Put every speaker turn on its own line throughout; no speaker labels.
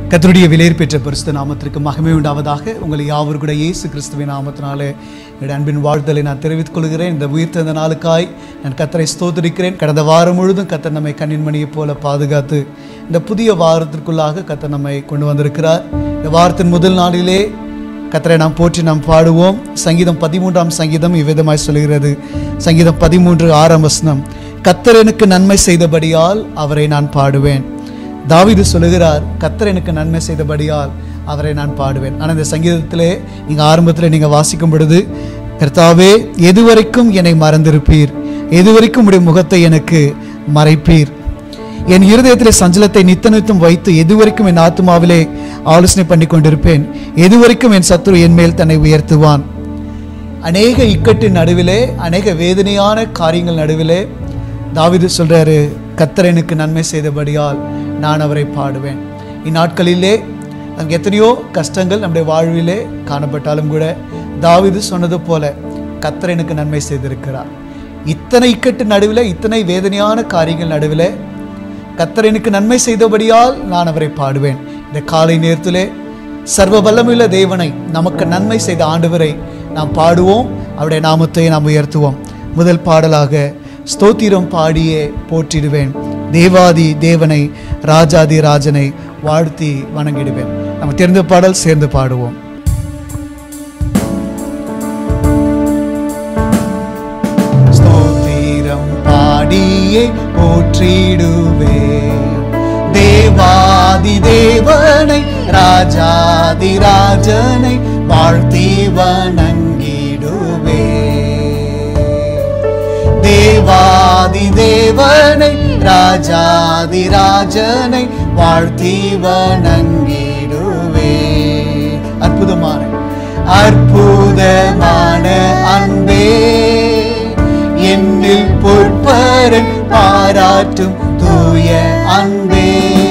கர்த்தருடைய விலையேற் பெற்ற பரிசுத்த நாமத்திற்கு மகிமை உண்டாவதாக உங்களை யாவர் கூட இயேசு கிறிஸ்துவின் நாமத்தினாலே என்னுடைய அன்பின் வாழ்த்தலை நான் தெரிவித்துக் கொள்கிறேன் இந்த உயிர்த்தெழுந்த நாளுக்காய் நான் கத்தரை ஸ்தோத்திரிக்கிறேன் கடந்த வாரம் முழுதும் கத்தர் நம்மை கண்ணின்மணியைப் போல பாதுகாத்து இந்த புதிய வாரத்திற்குள்ளாக கத்தர் நம்மை கொண்டு வந்திருக்கிறார் இந்த வாரத்தின் முதல் நாளிலே கத்தரை நாம் போற்றி நாம் பாடுவோம் சங்கீதம் பதிமூன்றாம் சங்கீதம் இவ்விதமாய் சொல்கிறது சங்கீதம் பதிமூன்று ஆறாம் வசனம் கத்தர் எனக்கு நன்மை செய்தபடியால் அவரை நான் பாடுவேன் தாவீது சொல்லுகிறார் கத்தர் எனக்கு நன்மை செய்தபடியால் அவரை நான் பாடுவேன் ஆனால் இந்த சங்கீதத்திலே நீங்கள் ஆரம்பத்தில் நீங்கள் வாசிக்கும் பொழுது கர்த்தாவே எதுவரைக்கும் என்னை மறந்திருப்பீர் எதுவரைக்கும் உடைய முகத்தை எனக்கு மறைப்பீர் என் இருதயத்திலே சஞ்சலத்தை நித்த நித்தம் வைத்து எதுவரைக்கும் என் ஆத்மாவிலே ஆலோசனை பண்ணி கொண்டிருப்பேன் எதுவரைக்கும் என் சத்துரு என் மேல் தன்னை உயர்த்துவான் அநேக இக்கட்டின் நடுவிலே அநேக வேதனையான காரியங்கள் நடுவிலே தாவீது சொல்றாரு கத்தர் எனக்கு நன்மை செய்தபடியால் நான் அவரை பாடுவேன் இந்நாட்களிலே அங்கே எத்தனையோ கஷ்டங்கள் நம்முடைய வாழ்விலே காணப்பட்டாலும் கூட தாவீது சொன்னது போல கத்தர் எனக்கு நன்மை செய்திருக்கிறார் இத்தனை இக்கட்டு நடுவில் இத்தனை வேதனையான காரியங்கள் நடுவில் கத்தர் எனக்கு நன்மை செய்தபடியால் நான் அவரை பாடுவேன் இந்த காலை நேரத்திலே சர்வ வல்லமையுள்ள தேவனை நமக்கு நன்மை செய்த ஆண்டவரை நாம் பாடுவோம் அவருடைய நாமத்தை நாம் உயர்த்துவோம் முதல் பாடலாக ஸ்தோத்திரம் பாடியே போற்றிடுவேன் தேவாதி தேவனை ராஜாதி ராஜனை வாழ்த்தி வணங்கிடுவேன் நம்ம தெரிந்த பாடல் சேர்ந்து பாடுவோம் ஸ்தோத்திரம் பாடியே போற்றிடுவே தேவாதி தேவனை ராஜாதி ராஜனை வாழ்த்தி வணங்கிடுவே தேவாதி தேவனை ராஜாதி ராஜனை வாழ்த்தி வணங்கிடுவே அற்புதமான அற்புதமான அன்பே என்னில் பொற்பரன் பாராட்டும் தூய அன்பே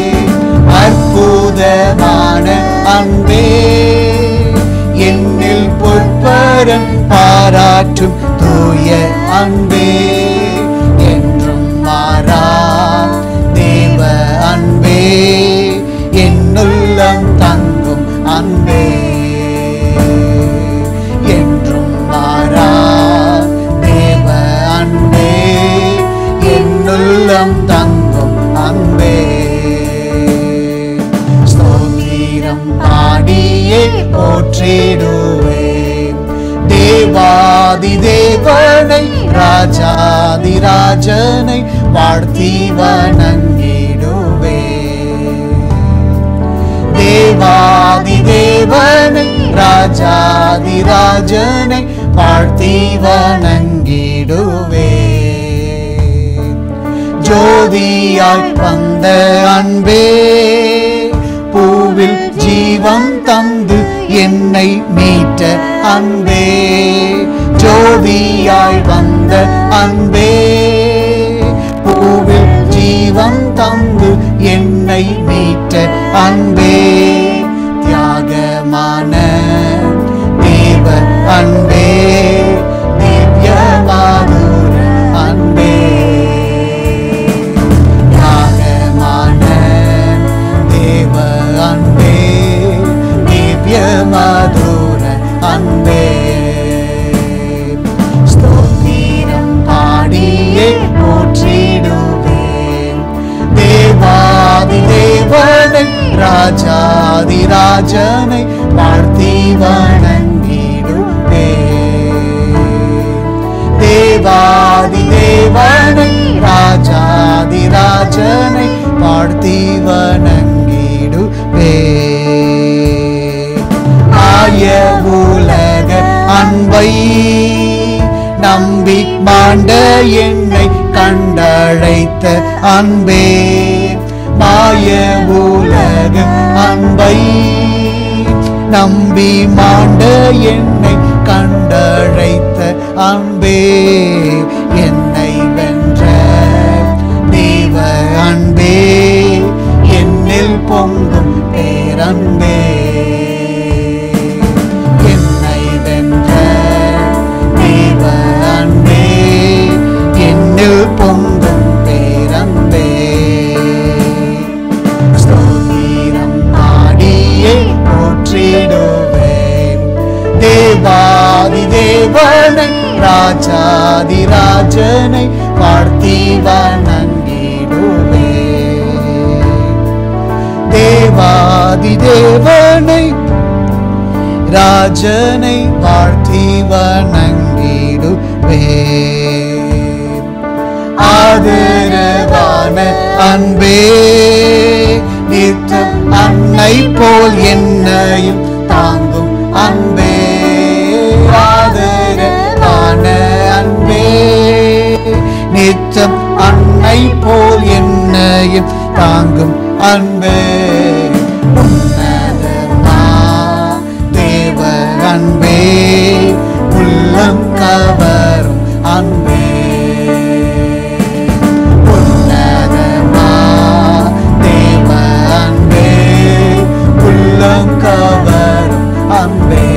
அற்புதமான அன்பே என்னில் பொற்பரன் பாராட்டும் தூய அன்பே என்றும் மாறா தேவ அன்பே என்னுள்ளம் தங்கும் அன்பே என்றும் மாறா தேவ அன்பே என்னுள்ளம் தங்கும் அன்பே ஸ்தோத்திரம் பாடியே போற்றிடுவேன் தேவாதி தேவனை ராஜாதி ராஜனை வாழ்த்தி வணங்கிடுவே தேவாதி தேவனை ராஜாதி ராஜனை வாழ்த்தி வணங்கிடுவே ஜோதியாய் வந்த அன்பே பூவில் ஜீவம் தந்து என்னை மீட்ட அன்பே ஜோதியாய் வந்த அன்பே பூவில் ஜீவம் தந்து என்னை மீட்ட அன்பே தியாகமான தேவ அன்பே திவ்ய மாதுர அன்பே தியாகமான தேவ அன்பே திவ்ய மதுர அன்பே ஸ்தோத்திரம் பாடியே போற்றிடுவேன் தேவாதி தேவனை ராஜாதி ராஜனை வாழ்த்தி வணங்கிடுவேன் தேவாதி தேவனை ராஜாதி ராஜனை வாழ்த்தி வணங்கிடுவே ஆய உலக அன்பை நம்பி மாண்ட என்னை கண்டழைத்த அன்பே மாய உலக அன்பை நம்பி மாண்ட என்னை கண்டழைத்த அன்பே என்னை வென்ற தேவ அன்பே என்னில் பொங்கும் பேரன்பே என்னை வென்ற தேவ அன்பே என்னில் பொங்கும் பேரன்பே ஸ்தோத்திரம் பாடி தேவனை ராஜாதி ராஜனை வாழ்த்தி வணங்கிடுவே தேவாதி தேவனை ராஜனை வாழ்த்தி வணங்கிடுவே ஆதரவான அன்பே நித்தம் அன்னை போல் என்னையும் தாங்கும் அன்பே ஆதரவான அன்பே நித்தம் அன்னை போல் என்னையும் தாங்கும் அன்பே உன்னதமா தேவ அன்பே உள்ளம் கவரும் அன்பே உன்னதமா தேவ அன்பே உள்ளம் கவரும் அன்பே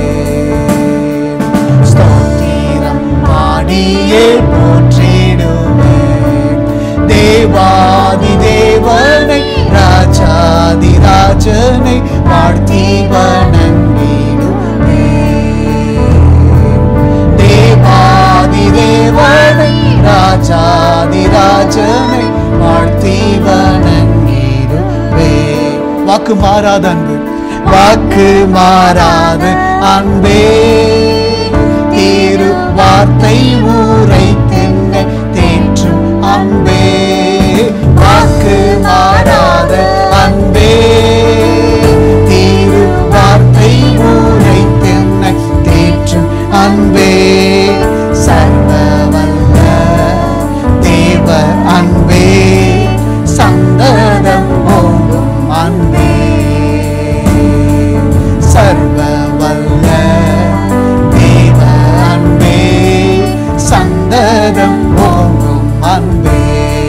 ஸ்தோத்திரம் பாடியே போற்றிடுவேன் தேவாதி தேவனை ராஜாதி ராஜனை வாழ்த்தி வணங்கிடுவேன் தேவாதி தேவனை ராஜாதி ராஜனை வாழ்த்தி வணங்கிடுவே வாக்கு மாறாத அன்பு வாக்கு மாறாத அன்பே தீரு வார்த்தை ஊரை தின்ன தேற்றும் அன்பே வாக்கு மாறாத அன்பே தீரு வார்த்தை ஊரை தின்ன தேற்றும் அன்பே சர்வவல்ல தேவ அன்பே சந்ததம் ஓங்கும் அன்பே சர்வவல்ல தேவ அன்பே சந்ததம் ஓங்கும் அன்பே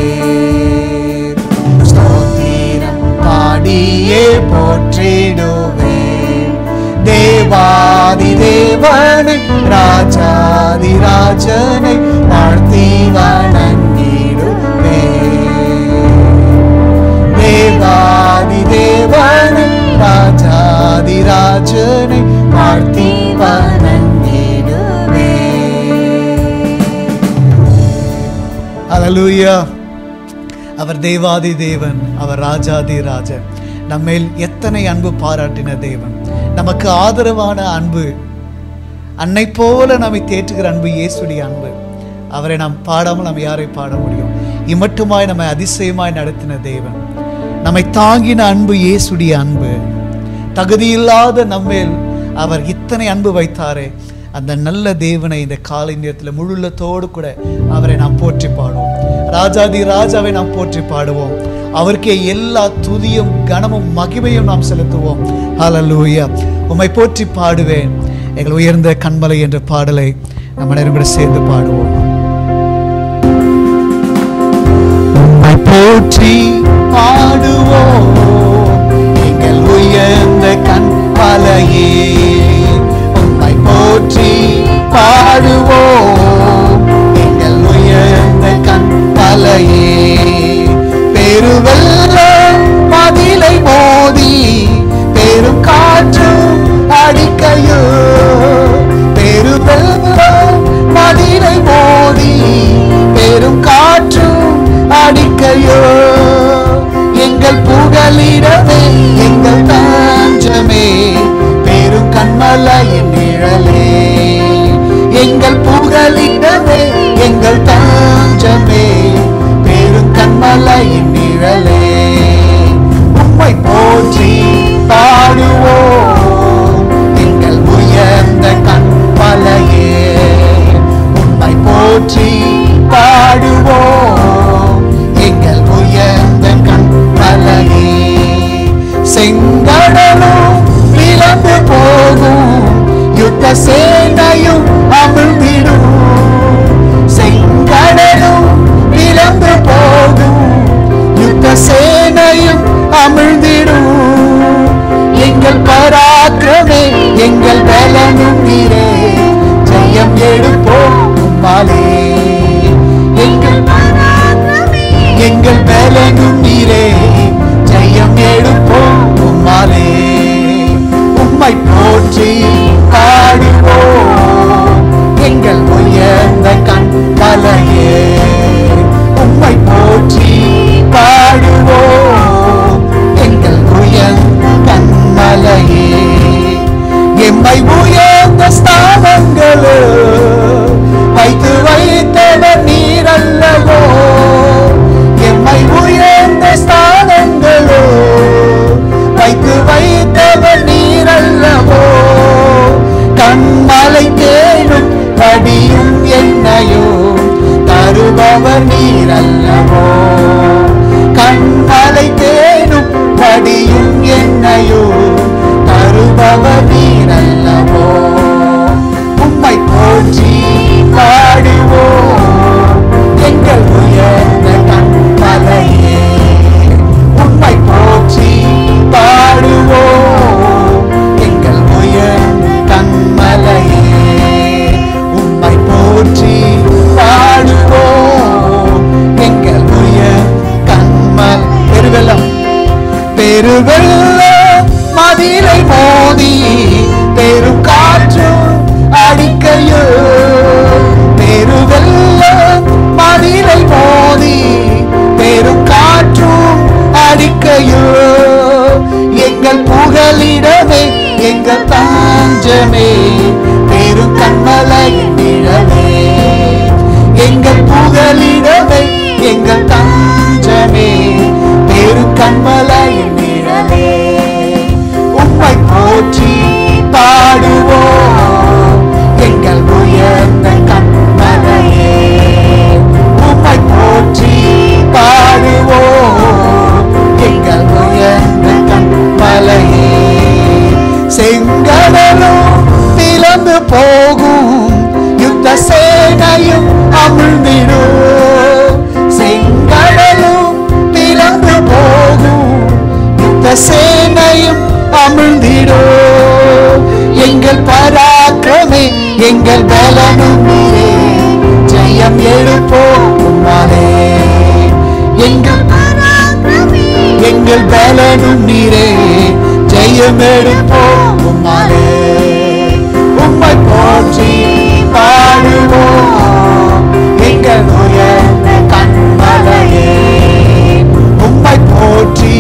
ஸ்தோத்திரம் பாடியே போற்றிடுவேன் தேவாதி தேவனை ராஜாதி ராஜனை வாழ்த்தி வணங்கிடுவேன் தேவாதி தேவனை ராஜாதி ராஜனை வாழ்த்தி வணங்கிடுவேன் ஹalleluya அவர் தேவாதி தேவன் அவர் ராஜாதி ராஜன் நம்மேல் எத்தனை அன்பு பாராட்டின தேவன் நமக்கு ஆதரவான அன்பு அன்னை போல நம்மை தேற்றுகிற அன்பு இயேசுடைய அன்பு அவரை நாம் பாடாமல் நம்ம யாரை பாட முடியும் இம்மட்டுமாய் நம்மை அதிசயமாய் நடத்தின தேவன் நம்மை தாங்கின அன்பு இயேசுடைய அன்பு தகுதியில்லாத நம்மேல் அவர் இத்தனை அன்பு வைத்தாரே அந்த நல்ல தேவனை இந்த காலை நேரத்தில் முழுள்ளத்தோடு கூட அவரை நாம் போற்றி பாடுவோம் ராஜாதி ராஜாவை நாம் போற்றி பாடுவோம் அவருக்கே எல்லா துதியும் கனமும் மகிமையும் நாம் செலுத்துவோம் ஹalleluya உம்மை போற்றி பாடுவேன் எங்கள் உயர்ந்த கண்மலை என்ற பாடலை நம்ம நேரம் கூட சேர்ந்து பாடுவோம் உம்மை போற்றி பாடுவோம் எங்கள் உயர்ந்த கண்மலையே உம்மை போற்றி பாடுவோம் எங்கள் உயர்ந்த கண்மலையே பெருவெல்லம் மதிலை மோதி பெரும் காற்றும் அடிக்கையோ பெருவெல்லம் மதிலை மோதி பெரும் காற்றும் அடிக்கையோ எங்கள் புகலிடமே எங்கள் தாஞ்சமே பெரும் கண்மலையின் நிழலே எங்கள் புகலிடமே எங்கள் தாஞ்சமே பெரும் கண்மலையின் நிழலே உம்மை போற்றி பாடுவோம் எங்கள் உயர்ந்த கண்மலையே உம்மை போற்றி பாடுவோம் எங்கள் உயர்ந்த கண்மலையே செங்கடலும் விளந்து போகும் யுத்த சேனையும் அமிழ்ந்திடும் செங்கடலும் விளந்து போகும் யுத்த சேனையும் அமிழ்ந்திடும் எங்கள் பராக்கிரமே எங்கள் பலனும் நீரே ஜெயம் எடுப்போம் உம்மாலே எங்கள் எங்கள் பலனும் நீரே ஜெயம் எடுப்போம் உம்மாலே உம்மை போற்றி பாடுவோம் கண்மலை தேடும் படியும் என்னையோ தருபவர் நீர் அல்லவோ கண்மலை தேடும் படியும் என்னையோ தருபவர் நீர் அல்லவோ உம்மை போற்றி பாடுவோம் எங்கள் உயர்ந்த கண்மலையே உம்மை போற்றி பாடுவோம் எங்கள் உயர்ந்த கண்மலையே உம்மை போற்றி பாடுவோம் எங்கள் உயர் கண்மல் பெருவெல்லம் பெருவெல்லம் மதிலை மோதி பெரும் காற்றும் அடிக்கையோ பெருவெல்லம் மதிலை மோதி பெரும் காற்றும் அடிக்கையோ எங்கள் புகலிடமே எங்கள் தாஞ்சமே பெரும் கண்மலையின் நிழலே எங்கள் புகலிடமே எங்கள் தஞ்சமே பெரும் கண்மலையின் நிழலே உம்மை போற்றி பாடுவோம் எங்கள் உயர்ந்த கண்மலையே உம்மை போற்றி பாடுவோம் எங்கள் உயர்ந்த கண்மலையே செங்கடலும் பிளந்து போகும் யுத்த சேனையும் அமிழ்ந்திடும் செங்கடலும் பிளந்து போகும் யுத்த சேனையும் அமிழ்ந்திடும் எங்கள் பராக்கிரமே எங்கள் பலனும் நீரே ஜெயம் எழுப்போம் உம்மாலே எங்கள் எங்கள் பலனும் நீரே ஜெயம் எடுப்போம் உம்மாலே உம்மை போற்றி பாடுவோம் எங்கள் உயர்ந்த கண்மலையே உம்மை போற்றி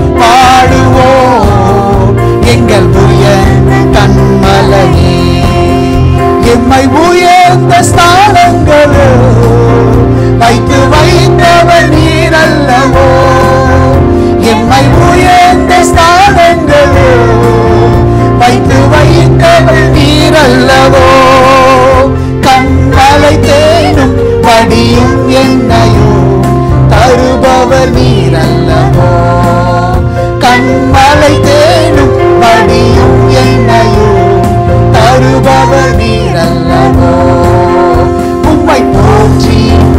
பாடுவோம் எங்கள் உயர்ந்த கண்மலையே எம்மை உயர்ந்த ஸ்தானங்களோ வைத்து வைத்தவர் நீர் அல்லவோ எம்மை உயர்ந்த ஸ்தானங்களோ வைத்து வைத்தவர் நீர் அல்லவோ கண்மலை தேனும் படியும் என்னையோ தருபவர் நீர் அல்லவோ கண்மலை தேனும் படியும் என்னையோ தருபவர் நீர் அல்லவோ உம்மை போற்றி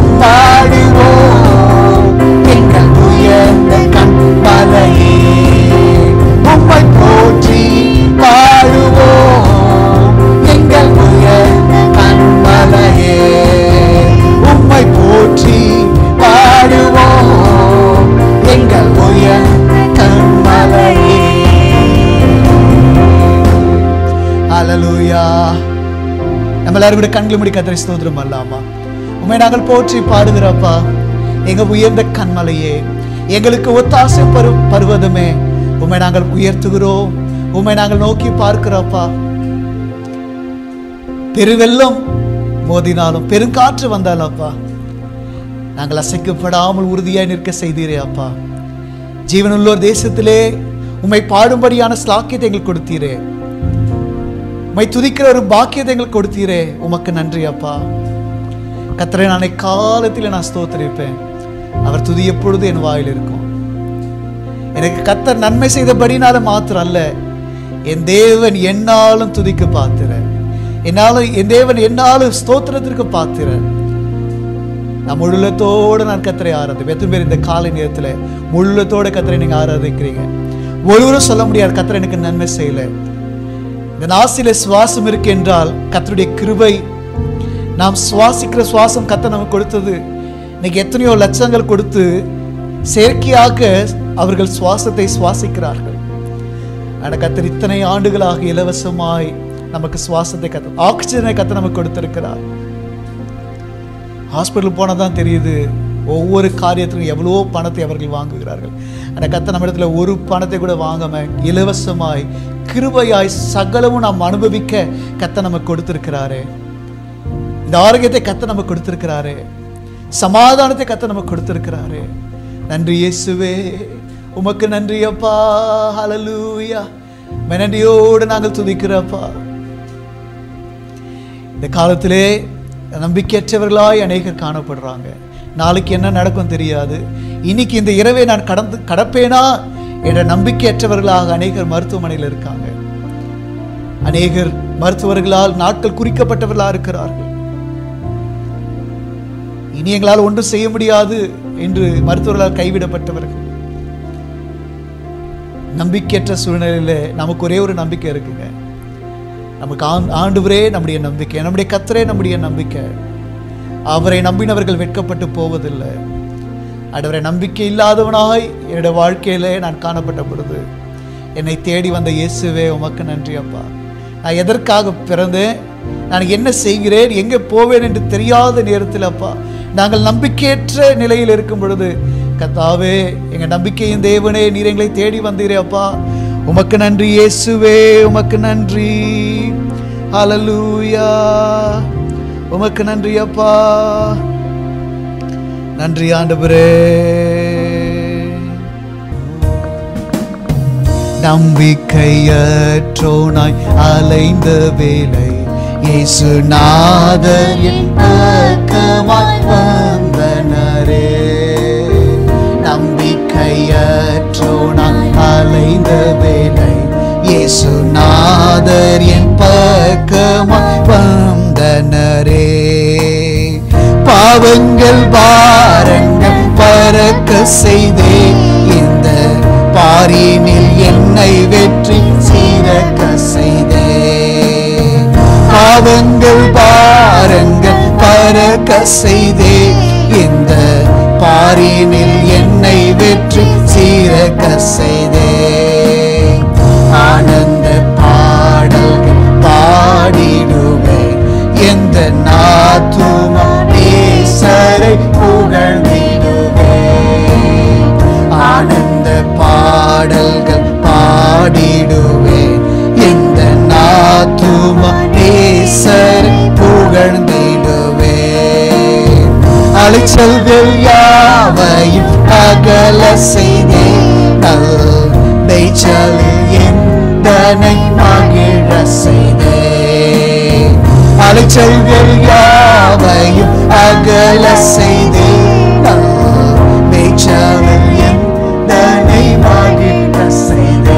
பாடுவோம் எங்கள் உயர்ந்த கண்மலையே உம்மை போற்றி பாடுவோம் எங்கள் உயர்ந்த கண்மலையே உம்மை போற்றி பாடுவோம் எங்கள் உயர்ந்த கண்மலையே ஹalleluya நம்ம எல்லாரும் கூட கண்களை மூடி கத்தரை ஸ்தோத்திரம் அல்லாமா உண்மை நாங்கள் போற்றி பாடுகிறப்பா எங்க உயர்ந்த கண்மலையே எங்களுக்கு ஒத்தாசை பரு பருவதுமே உண்மை நாங்கள் உயர்த்துகிறோம் உண்மை நாங்கள் நோக்கி பார்க்கிறோப்பா பெருவெள்ளம் மோதினாலும் பெருங்காற்று வந்தாலும் அப்பா நாங்கள் அசைக்கப்படாமல் உறுதியாய் நிற்க செய்தீரே அப்பா ஜீவனுள்ளோர் தேசத்திலே உம்மை பாடும்படியான ஸ்லாக்கியத்தை எங்களுக்கு கொடுத்தீரே உம்மை துதிக்கிற ஒரு பாக்கியத்தை எங்களுக்கு கொடுத்தீரே உமக்கு நன்றி அப்பா கத்தரை நாளை காலத்தில் நான் ஸ்தோத்திரிப்பேன் அவர் துதி எப்பொழுது என் வாயில் இருக்கும் எனக்கு கத்தர் நன்மை செய்தபடினால மாத்திரம் அல்ல என் தேவன் என்னாலும் துதிக்க பார்த்திறேன் என்னாலும் என் தேவன் என்னாலும் ஸ்தோத்திரத்திற்கு பார்த்திறேன் நான் முழுலத்தோடு நான் கத்தரை ஆராதி எத்தனை பேர் இந்த காலை நேரத்தில் முழுலத்தோட கத்தரை நீங்க ஆராதிக்கிறீங்க ஒருவரும் சொல்ல முடியாது கத்தரை எனக்கு நன்மை செய்யல இந்த நாசில சுவாசம் இருக்கு என்றால் கத்தருடைய கிருபை நாம் சுவாசிக்கிற சுவாசம் கத்த நமக்கு கொடுத்தது இன்னைக்கு எத்தனையோ லட்சங்கள் கொடுத்து செயற்கையாக அவர்கள் சுவாசத்தை சுவாசிக்கிறார்கள் ஆனால் கத்தர் இத்தனை ஆண்டுகளாக இலவசமாய் நமக்கு சுவாசத்தை கத்த ஆக்சிஜனை கத்த நமக்கு கொடுத்திருக்கிறார் ஹாஸ்பிட்டல் போனால் தான் தெரியுது ஒவ்வொரு காரியத்திலும் எவ்வளோ பணத்தை அவர்கள் வாங்குகிறார்கள் ஆனால் கத்த நம்மிடத்துல ஒரு பணத்தை கூட வாங்காம இலவசமாய் கிருபையாய் சகலமும் நாம் அனுபவிக்க கத்த நமக்கு கொடுத்திருக்கிறாரே இந்த ஆரோக்கியத்தை கத்த நமக்கு கொடுத்திருக்கிறாரே சமாதானத்தை கத்த நமக்கு கொடுத்திருக்கிறாரே நன்றி இயேசுவே உமக்கு நன்றி அப்பா ஹalleluya நன்றியோடு நாங்கள் துதிக்கிறப்பா இந்த காலத்திலே நம்பிக்கையற்றவர்களாய் அநேகர் காணப்படுறாங்க நாளைக்கு என்ன நடக்கும் தெரியாது இன்னைக்கு இந்த இரவை நான் கடந்து கடப்பேனா என்ற நம்பிக்கையற்றவர்களாக அநேகர் மருத்துவமனையில் இருக்காங்க அநேகர் மருத்துவர்களால் நாட்கள் குறிக்கப்பட்டவர்களாக இருக்கிறார்கள் இனி எங்களால் ஒன்றும் செய்ய முடியாது என்று மருத்துவர்களால் கைவிடப்பட்டவர்கள் நம்பிக்கையற்ற சூழ்நிலையில் நமக்கு ஒரே ஒரு நம்பிக்கை இருக்குங்க நமக்கு ஆண் ஆண்டவரே நம்முடைய நம்பிக்கை நம்முடைய கத்தரே நம்முடைய நம்பிக்கை அவரை நம்பினவர்கள் வெட்கப்பட்டு போவதில்லை ஆண்டவரை நம்பிக்கை இல்லாதவனாய் என்னுடைய வாழ்க்கையிலே நான் காணப்பட்ட பொழுது என்னை தேடி வந்த இயேசுவே உமக்கு நன்றி அப்பா நான் எதற்காக பிறந்தேன் நான் என்ன செய்கிறேன் எங்கே போவேன் என்று தெரியாத நேரத்தில் அப்பா நாங்கள் நம்பிக்கையற்ற நிலையில் இருக்கும் பொழுது கத்தாவே எங்கள் நம்பிக்கையின் தேவனே நீர் எங்களை தேடி வந்தீரே அப்பா உமக்கு நன்றி இயேசுவே உமக்கு நன்றி ஹalleluya உமக்கு நன்றி அப்பா நன்றி ஆண்டவரே நம்பிக்கையற்றோனாய் அலைந்த வேலை இயேசு நாதர் என் பக்கமாய் வந்தனரே நம்பிக்கையற்றோனாய் அலைந்த வேலை இயேசு நாதர் என் பக்கமாய் வந்தனரே பாவங்கள் பாரங்கள் பறக்க செய்தே இந்த பாரினில் என்னை வெற்றி சீரக்க செய்தே பாவங்கள் பாரங்கள் பறக்க செய்தே இந்த பாரினில் என்னை வெற்றி சீரக்க செய்தே ஆனந்த பாடல்கள் பாடிடுவேன் எந்த நாத்துமா நேசரை புகழ்ந்திடுவேன் ஆனந்த பாடல்கள் பாடிடுவேன் எந்த நாத்துமா நேசரை புகழ்ந்திடுவேன் அலைச்சல்கள் யாவையும் அகல செய்தே நல் மேய்ச்சலில் எந்தனை மகிழ செய்தே அலைச்சல்கள் யாவையும் அகல செய்தே நல் மேய்ச்சலில் எந்தனை மகிழ செய்தே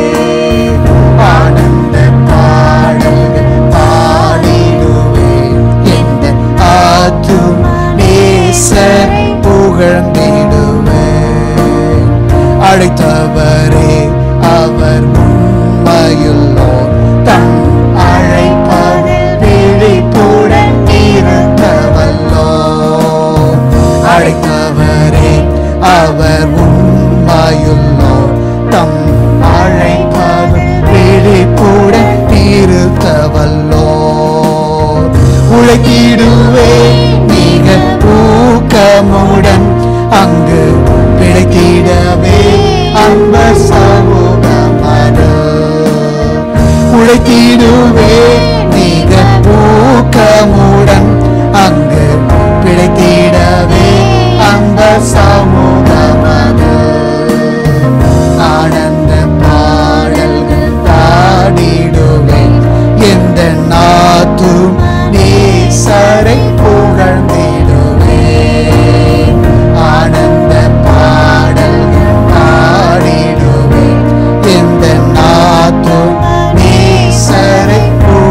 ஆனந்த பாடல்கள் பாடிடுவேன் எந்த ஆத்தும் நேசர் புகழ்ந்திடுவேன் அழைத்தவரே அவர் உண்மையுள்ளோ தன் அழைப்பது விழிப்புடன் இருந்தவல்லோ அழைத்தவரே அவர் உண்மையுள்ளோ தம் அழைப்பது விழிப்புடன் இருந்தவல்லோ உழைத்திடுவே மிக ஊக்கமுடன் அங்கு பிழைத்திடவே அன்ப சமூகமது உழைத்திடுவே மிக ஊக்கமுடன் அங்கு பிழைத்திடவே அன்ப சமூகமது ஆனந்த பாடல்கள் பாடிடுவேன் எந்த நாத்தும் நேசரை புகழ்ந்திடுவேன் ஆனந்த பாடல்கள் பாடிடுவேன் எந்த நாத்தும் நேசரை புகழ்ந்திடுவேன்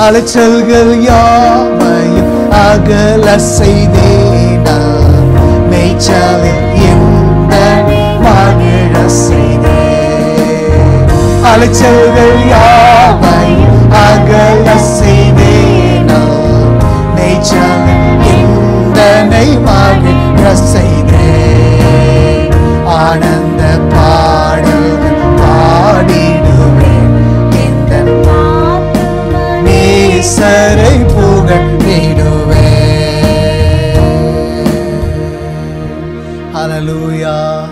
அலைச்சல்கள் யாவையும் அகல செய்தேனா மேய்ச்சலில் இந்த மகிழ செய்தே அலைச்சல்கள் யாவையும் அகல செய்தேனா மேய்ச்சலில் இந்தனை மகிழ செய்தே ஆனந்த பாடல்கள் பாடிடுவேன் இந்த நேசரை புகழ்ந்திடுவே ஹalleluya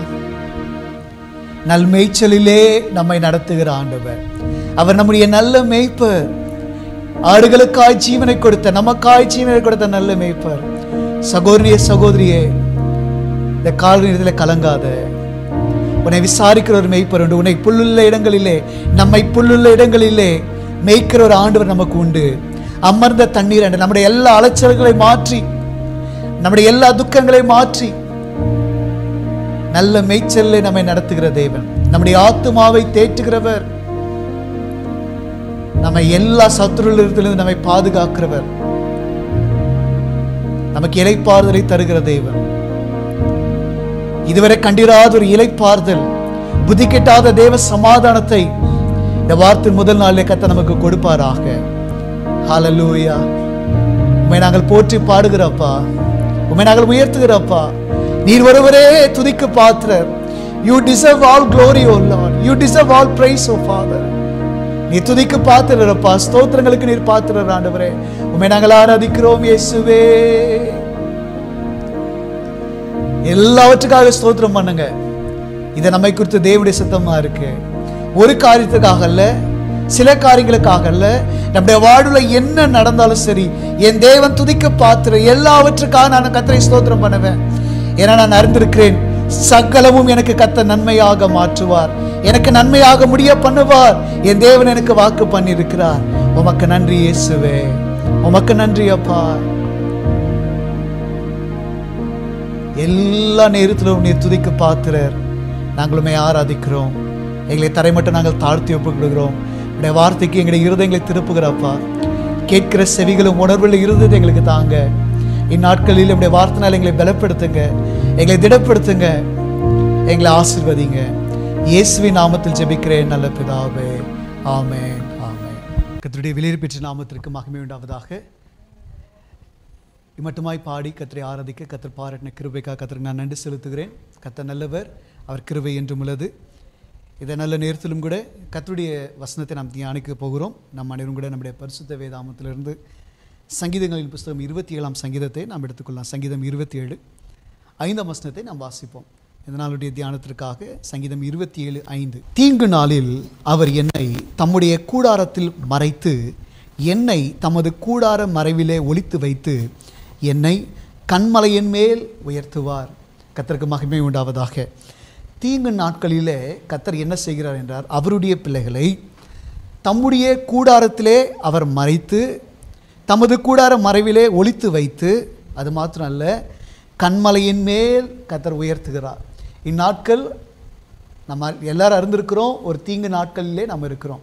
நல் மேய்ச்சலிலே நம்மை நடத்துகிற ஆண்டவர் அவர் நம்முடைய நல்ல மேய்ப்பர் ஆடுகளுக்காய் ஜீவனை கொடுத்த நமக்காய் ஜீவனை கொடுத்த நல்ல மேய்ப்பர் சகோதரியே சகோதரியே இந்த கால நேரத்தில் கலங்காத உன்னை விசாரிக்கிற ஒரு மேய்ப்பர் உண்டு உன்னை புல்லுள்ள இடங்களிலே நம்மை புல்லுள்ள இடங்களிலே மேய்க்கிற ஒரு ஆண்டவர் நமக்கு உண்டு அமர்ந்த தண்ணீர் அண்டு நம்முடைய எல்லா அலைச்சல்களை மாற்றி நம்முடைய எல்லா துக்கங்களை மாற்றி நல்ல மேய்ச்சலிலே நம்மை நடத்துகிற தேவன் நம்முடைய ஆத்துமாவை தேற்றுகிறவர் நம்மை எல்லா சத்துருளிலிருந்து நம்மை பாதுகாக்கிறவர் நமக்கு இலைப்பாறுதலை தருகிற தேவன் இதுவரை கண்டிராத ஒரு இலைப்பாறுதல் புத்தி கெட்டாத தேவ சமாதானத்தை இந்த வார்த்தை முதல் நாளிலே கத்த நமக்கு கொடுப்பாராக ஹalleluya உம்மை நாங்கள் போற்றி பாடுகிறப்பா உம்மை நாங்கள் உயர்த்துகிறப்பா நீர் ஒருவரே துதிக்க பாத்திரர் you deserve all glory o lord you deserve all praise o father நீ துதிக்கு பாத்திரப்பா ஸ்தோத்திரங்களுக்கு நீர் பாத்திரர் ஆண்டவரே உம்மை நாங்கள் ஆராதிக்கிறோம் இயேசுவே எல்லாவற்றுக்காக ஸ்தோத்திரம் பண்ணுங்க இதை நம்மை குறித்து தேவனுடைய சித்தமா இருக்கு ஒரு காரியத்துக்காக அல்ல சில காரியங்களுக்காக அல்ல நம்முடைய வாழ்வுல என்ன நடந்தாலும் சரி என் தேவன் துதிக்க பாத்திர எல்லாவற்றுக்காக நான் கத்தரை ஸ்தோத்திரம் பண்ணுவேன் ஏன்னா நான் அறிந்திருக்கிறேன் சகலமும் எனக்கு கத்த நன்மையாக மாற்றுவார் எனக்கு நன்மையாக முடிய பண்ணுவார் என் தேவன் எனக்கு வாக்கு பண்ணியிருக்கிறார் உமக்கு நன்றி இயேசுவே உமக்கு நன்றி அப்பா எல்லா நேரத்திலும் நீர் துதிக்க பாத்திரர் நாங்களுமே ஆராதிக்கிறோம் எங்களை தரை மட்டும் நாங்கள் தாழ்த்தி ஒப்புக் கொடுக்கிறோம் உடைய வார்த்தைக்கு எங்களுடைய இருதயங்களை திருப்புகிறப்பா கேட்கிற செவிகளும் உணர்வுள்ள இருந்தது எங்களுக்கு தாங்க இந்நாட்களில் உடைய வார்த்தைனால் எங்களை பலப்படுத்துங்க எங்களை திடப்படுத்துங்க எங்களை ஆசிர்வதிங்க இயேசுவின் நாமத்தில் ஜெபிக்கிறேன் நல்ல பிதாவே ஆமென் ஆமென் கர்த்தருடைய வெளியேறு பெற்ற நாமத்திற்கு மகிமை உண்டாவதாக இம்மட்டுமாய் பாடி கத்தரை ஆராதிக்க கத்தர் பாராட்டின கிருபைக்காக கத்தருக்கு நான் நன்றி செலுத்துகிறேன் கத்தர் நல்லவர் அவர் கிருபை என்றும் உள்ளது இதை நல்ல நேரத்திலும் கூட கத்தருடைய வசனத்தை நாம் தியானிக்க போகிறோம் நம் அனைவரும் கூட நம்முடைய பரிசுத்த வேதாமத்திலிருந்து சங்கீதங்களின் புஸ்தகம் இருபத்தி ஏழாம் சங்கீதத்தை நாம் எடுத்துக்கொள்ளலாம் சங்கீதம் இருபத்தி ஏழு ஐந்தாம் வசனத்தை நாம் வாசிப்போம் இந்த நாளுடைய தியானத்திற்காக சங்கீதம் இருபத்தி ஏழு ஐந்து தீங்கு நாளில் அவர் என்னை தம்முடைய கூடாரத்தில் மறைத்து என்னை தமது கூடார மறைவிலே ஒளித்து வைத்து என்னை கண்மலையின் மேல் உயர்த்துவார் கத்தருக்கு மகிமை உண்டாவதாக தீங்கு நாட்களிலே கத்தர் என்ன செய்கிறார் என்றார் அவருடைய பிள்ளைகளை தம்முடைய கூடாரத்திலே அவர் மறைத்து தமது கூடார மறைவிலே ஒளித்து வைத்து அது மாத்திரம் அல்ல கண்மலையின் மேல் கத்தர் உயர்த்துகிறார் இந்நாட்கள் நம்ம எல்லாரும் அறிந்திருக்கிறோம் ஒரு தீங்கு நாட்களிலே நம்ம இருக்கிறோம்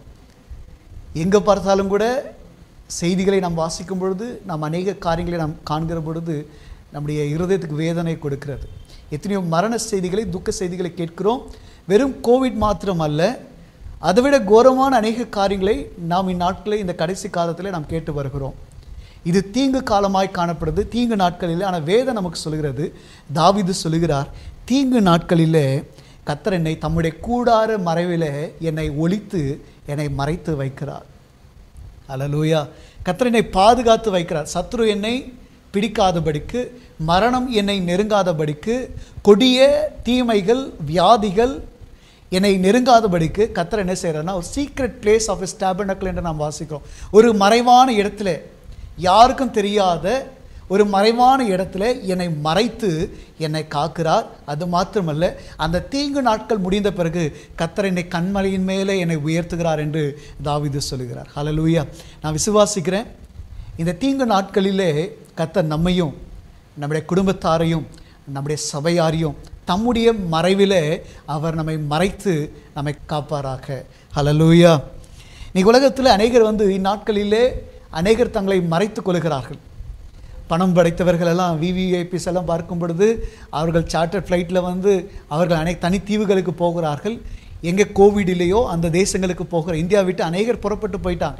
எங்கே பார்த்தாலும் கூட செய்திகளை நாம் வாசிக்கும் பொழுது நாம் அநேக காரியங்களை நாம் காண்கிற பொழுது நம்முடைய இருதயத்துக்கு வேதனை கொடுக்கிறது எத்தனையோ மரண செய்திகளை துக்க செய்திகளை கேட்கிறோம் வெறும் கோவிட் மாத்திரம் அல்ல அதைவிட கோரமான அநேக காரியங்களை நாம் இந்நாட்களில் இந்த கடைசி காலத்தில் நாம் கேட்டு வருகிறோம் இது தீங்கு காலமாய் காணப்படுது தீங்கு நாட்களில் ஆனால் வேதம் நமக்கு சொல்கிறது தாவீது சொல்லுகிறார் தீங்கு நாட்களிலே கத்தர் என்னை தம்முடைய கூடார மறைவிலே என்னை ஒழித்து என்னை மறைத்து வைக்கிறார் அல்லலூயா கத்தர் என்னை பாதுகாத்து வைக்கிறார் சத்ரு என்னை பிடிக்காதபடிக்கு மரணம் என்னை நெருங்காதபடிக்கு கொடிய தீமைகள் வியாதிகள் என்னை நெருங்காதபடிக்கு கத்தர் என்ன செய்கிறார்னா ஒரு secret place of is tabernacle என்று நாம் வாசிக்கிறோம் ஒரு மறைவான இடத்துல யாருக்கும் தெரியாத ஒரு மறைவான இடத்துல என்னை மறைத்து என்னை காக்கிறார் அது மாத்திரமல்ல அந்த தீங்கு நாட்கள் முடிந்த பிறகு கத்தர் என்னை கண்மலையின் மேலே என்னை உயர்த்துகிறார் என்று தாவீது சொல்லுகிறார் ஹalleluya நான் விசுவாசிக்கிறேன் இந்த தீங்கு நாட்களிலே கத்தர் நம்மையும் நம்முடைய குடும்பத்தாரையும் நம்முடைய சபையாரையும் தம்முடைய மறைவிலே அவர் நம்மை மறைத்து நம்மை காப்பாராக ஹalleluya இன்னைக்கு உலகத்தில் அநேகர் வந்து இந்நாட்களிலே அநேகர் தங்களை மறைத்துக் கொள்கிறார்கள் பணம் படைத்தவர்கள் எல்லாம் விவிஐபிஸ் எல்லாம் பார்க்கும் பொழுது அவர்கள் சார்ட்டர் ஃப்ளைட்டில் வந்து அவர்கள் அனை தனித்தீவுகளுக்கு போகிறார்கள் எங்கே கோவிட்லேயோ அந்த தேசங்களுக்கு போகிற இந்தியா விட்டு அநேகர் புறப்பட்டு போயிட்டாங்க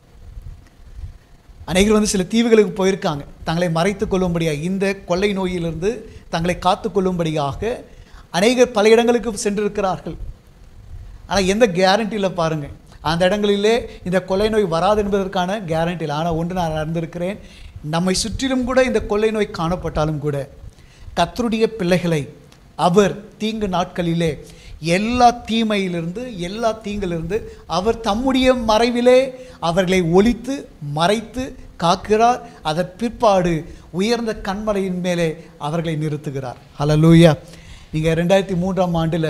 அநேகர் வந்து சில தீவுகளுக்கு போயிருக்காங்க தங்களை மறைத்து கொள்ளும்படியாக இந்த கொள்ளை நோயிலிருந்து தங்களை காத்து கொள்ளும்படியாக அநேகர் பல இடங்களுக்கு சென்றிருக்கிறார்கள் ஆனால் எந்த கேரண்டியில் பாருங்கள் அந்த இடங்களிலே இந்த கொள்ளை நோய் வராது என்பதற்கான கேரண்டி இல்லை ஆனால் ஒன்று நான் அறிந்திருக்கிறேன் நம்மை சுற்றிலும் கூட இந்த கொள்ளை நோய் காணப்பட்டாலும் கூட கத்தருடைய பிள்ளைகளை அவர் தீங்கு நாட்களிலே எல்லா தீமையிலிருந்து எல்லா தீங்கிலிருந்து அவர் தம்முடைய மறைவிலே அவர்களை ஒழித்து மறைத்து காக்கிறார் அதன் பிற்பாடு உயர்ந்த கண்மலையின் மேலே அவர்களை நிறுத்துகிறார் ஹalleluya நீங்கள் ரெண்டாயிரத்தி மூன்றாம் ஆண்டில்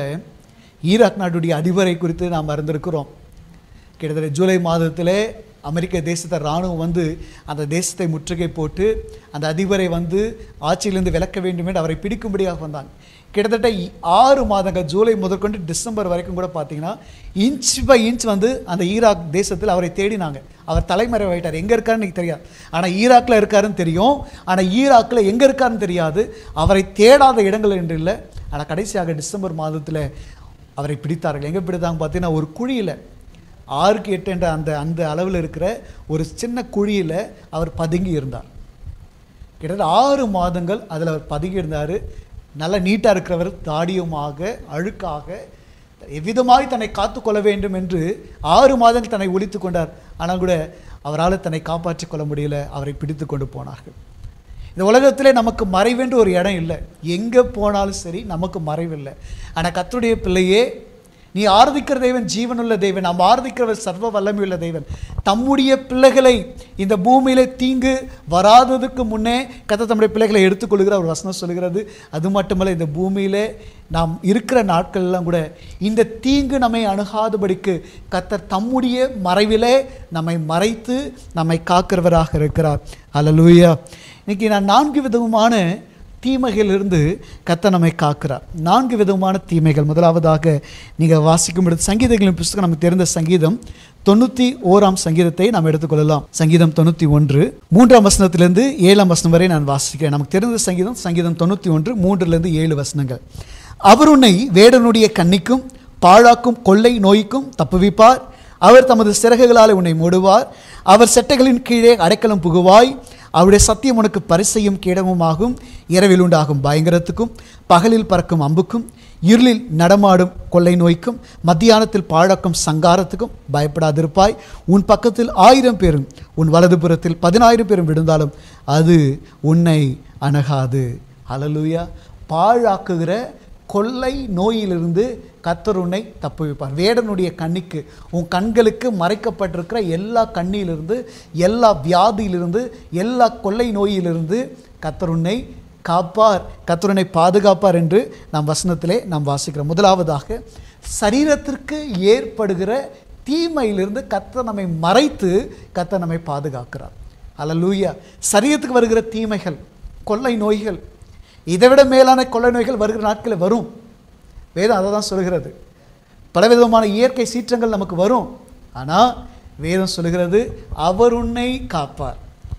ஈராக் நாட்டுடைய அதிபரை குறித்து நாம் அறிந்திருக்கிறோம் கிட்டத்தட்ட ஜூலை மாதத்திலே அமெரிக்க தேசத்தை இராணுவம் வந்து அந்த தேசத்தை முற்றுகை போட்டு அந்த அதிபரை வந்து ஆட்சியிலிருந்து விலக்க வேண்டும் என்று அவரை பிடிக்கும்படியாக வந்தாங்க கிட்டத்தட்ட இ- ஆறு மாதங்கள் ஜூலை முதற்கொண்டு டிசம்பர் வரைக்கும் கூட பார்த்தீங்கன்னா இன்ச் பை இன்ச் வந்து அந்த ஈராக் தேசத்தில் அவரை தேடினாங்க அவர் தலைமறைவாயிட்டார் எங்கே இருக்காருன்னு எனக்கு தெரியாது ஆனால் ஈராக்கில் இருக்காருன்னு தெரியும் ஆனால் ஈராக்கில் எங்கே இருக்காருன்னு தெரியாது அவரை தேடாத இடங்கள் என்று இல்லை ஆனால் கடைசியாக டிசம்பர் மாதத்தில் அவரை பிடித்தார்கள் எங்கே பிடித்தாங்க பார்த்தீங்கன்னா ஒரு குழியில் ஆறுக்கு எட்டு என்ற அந்த அந்த அளவில் இருக்கிற ஒரு சின்ன குழியில் அவர் பதுங்கி இருந்தார் கிட்டத்தட்ட ஆறு மாதங்கள் அதில் அவர் பதுங்கி இருந்தார் நல்ல நீட்டாக இருக்கிறவர் தாடியுமாக அழுக்காக எவ்விதமாய் தன்னை காத்துக்கொள்ள வேண்டும் என்று ஆறு மாதங்கள் தன்னை ஒழித்து கொண்டார் ஆனால் கூட அவரால் தன்னை காப்பாற்றிக் கொள்ள முடியல அவரை பிடித்து கொண்டு போனார்கள் இந்த உலகத்திலே நமக்கு மறைவென்று ஒரு இடம் இல்லை எங்கே போனாலும் சரி நமக்கு மறைவில்லை ஆனால் கர்த்தருடைய பிள்ளையே நீ ஆராதிக்கிற தேவன் ஜீவனுள்ள தேவன் நாம் ஆராதிக்கிறவர் சர்வ வல்லமையுள்ள தேவன் தம்முடைய பிள்ளைகளை இந்த பூமியிலே தீங்கு வராததுக்கு முன்னே கத்த தம்முடைய பிள்ளைகளை எடுத்துக்கொள்கிற ஒரு வசனம் சொல்கிறது அது மட்டுமல்ல இந்த பூமியிலே நாம் இருக்கிற நாட்கள்லாம் கூட இந்த தீங்கு நம்மை அணுகாதபடிக்கு கத்தர் தம்முடைய மறைவிலே நம்மை மறைத்து நம்மை காக்கிறவராக இருக்கிறார் அல்லேலூயா இன்னைக்கு நான் நான்கு விதமான தீமைகளிலிருந்து கத்த நம்மை காக்கிறார் நான்கு விதமான தீமைகள் முதலாவதாக நீங்கள் வாசிக்கும் பொழுது சங்கீதங்களின் புஸ்தகம் நமக்கு தெரிந்த சங்கீதம் தொண்ணூற்றி ஓராம் சங்கீதத்தை நாம் எடுத்துக்கொள்ளலாம் சங்கீதம் தொண்ணூற்றி ஒன்று மூன்றாம் வசனத்திலிருந்து ஏழாம் வசனம் வரை நான் வாசிக்கிறேன் நமக்கு தெரிந்த சங்கீதம் சங்கீதம் தொண்ணூற்றி ஒன்று மூன்றிலிருந்து ஏழு வசனங்கள் அவர் உன்னை வேடனுடைய கண்ணிக்கும் பாழாக்கும் கொள்ளை நோய்க்கும் தப்புவிப்பார் அவர் தமது சிறகுகளால் உன்னை மூடுவார் அவர் செட்டைகளின் கீழே அடைக்கலம் புகுவாய் அவருடைய சத்தியம் உனக்கு பரிசையும் கேடமுமாகும் இரவில் உண்டாகும் பயங்கரத்துக்கும் பகலில் பறக்கும் அம்புக்கும் இருளில் நடமாடும் கொள்ளை நோய்க்கும் மத்தியானத்தில் பாழாக்கும் சங்காரத்துக்கும் பயப்படாதிருப்பாய் உன் பக்கத்தில் ஆயிரம் பேரும் உன் வலதுபுறத்தில் பதினாயிரம் பேரும் விழுந்தாலும் அது உன்னை அணுகாது ஹalleluya பாழாக்குகிற கொள்ளை நோயிலிருந்து கத்தர் உன்னை தப்புவிப்பார் வேடனுடைய கண்ணிக்கு உன் கண்களுக்கு மறைக்கப்பட்டிருக்கிற எல்லா கண்ணியிலிருந்து எல்லா வியாதியிலிருந்து எல்லா கொள்ளை நோயிலிருந்து கத்தர் உன்னை காப்பார் கத்தர் உன்னை பாதுகாப்பார் என்று நாம் வசனத்திலே நாம் வாசிக்கிறோம் முதலாவதாக சரீரத்திற்கு ஏற்படுகிற தீமையிலிருந்து கத்தர் நம்மை மறைத்து கத்தர் நம்மை பாதுகாக்கிறார் அல்லேலூயா சரீரத்துக்கு வருகிற தீமைகள் கொள்ளை நோய்கள் இதைவிட மேலான கொள்ளை நோய்கள் வருகிற நாட்களில் வரும் வேதம் அதை தான் சொல்கிறது பலவிதமான இயற்கை சீற்றங்கள் நமக்கு வரும் ஆனால் வேதம் சொல்கிறது அவர் உன்னை காப்பார்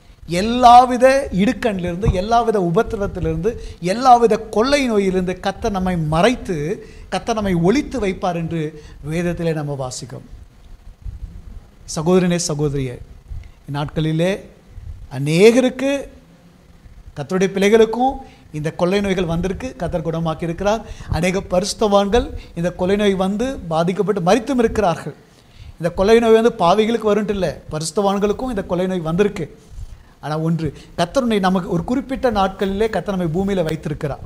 எல்லாவித இடுக்கண்ணிலிருந்து எல்லாவித உபத்திரவத்திலிருந்து எல்லாவித கொள்ளை நோயிலிருந்து கத்த நம்மை மறைத்து கத்த நம்மை ஒழித்து வைப்பார் என்று வேதத்திலே நம்ம வாசிக்கிறோம் சகோதரனே சகோதரியே இந்நாட்களிலே அநேகருக்கு கத்தருடைய பிள்ளைகளுக்கும் இந்த கொள்ளை நோய்கள் வந்திருக்கு கத்தர் குணமாக்கி இருக்கிறார் அநேக பரிசுத்தவான்கள் இந்த கொள்ளை நோய் வந்து பாதிக்கப்பட்டு மரித்தும் இருக்கிறார்கள் இந்த கொள்ளை நோய் வந்து பாவிகளுக்கு வரும்ட்டு இல்லை பரிசுத்தவான்களுக்கும் இந்த கொள்ளை நோய் வந்திருக்கு ஆனால் ஒன்று கத்தருனை நமக்கு ஒரு குறிப்பிட்ட நாட்களிலே கத்தர் நம்மை பூமியில் வைத்திருக்கிறார்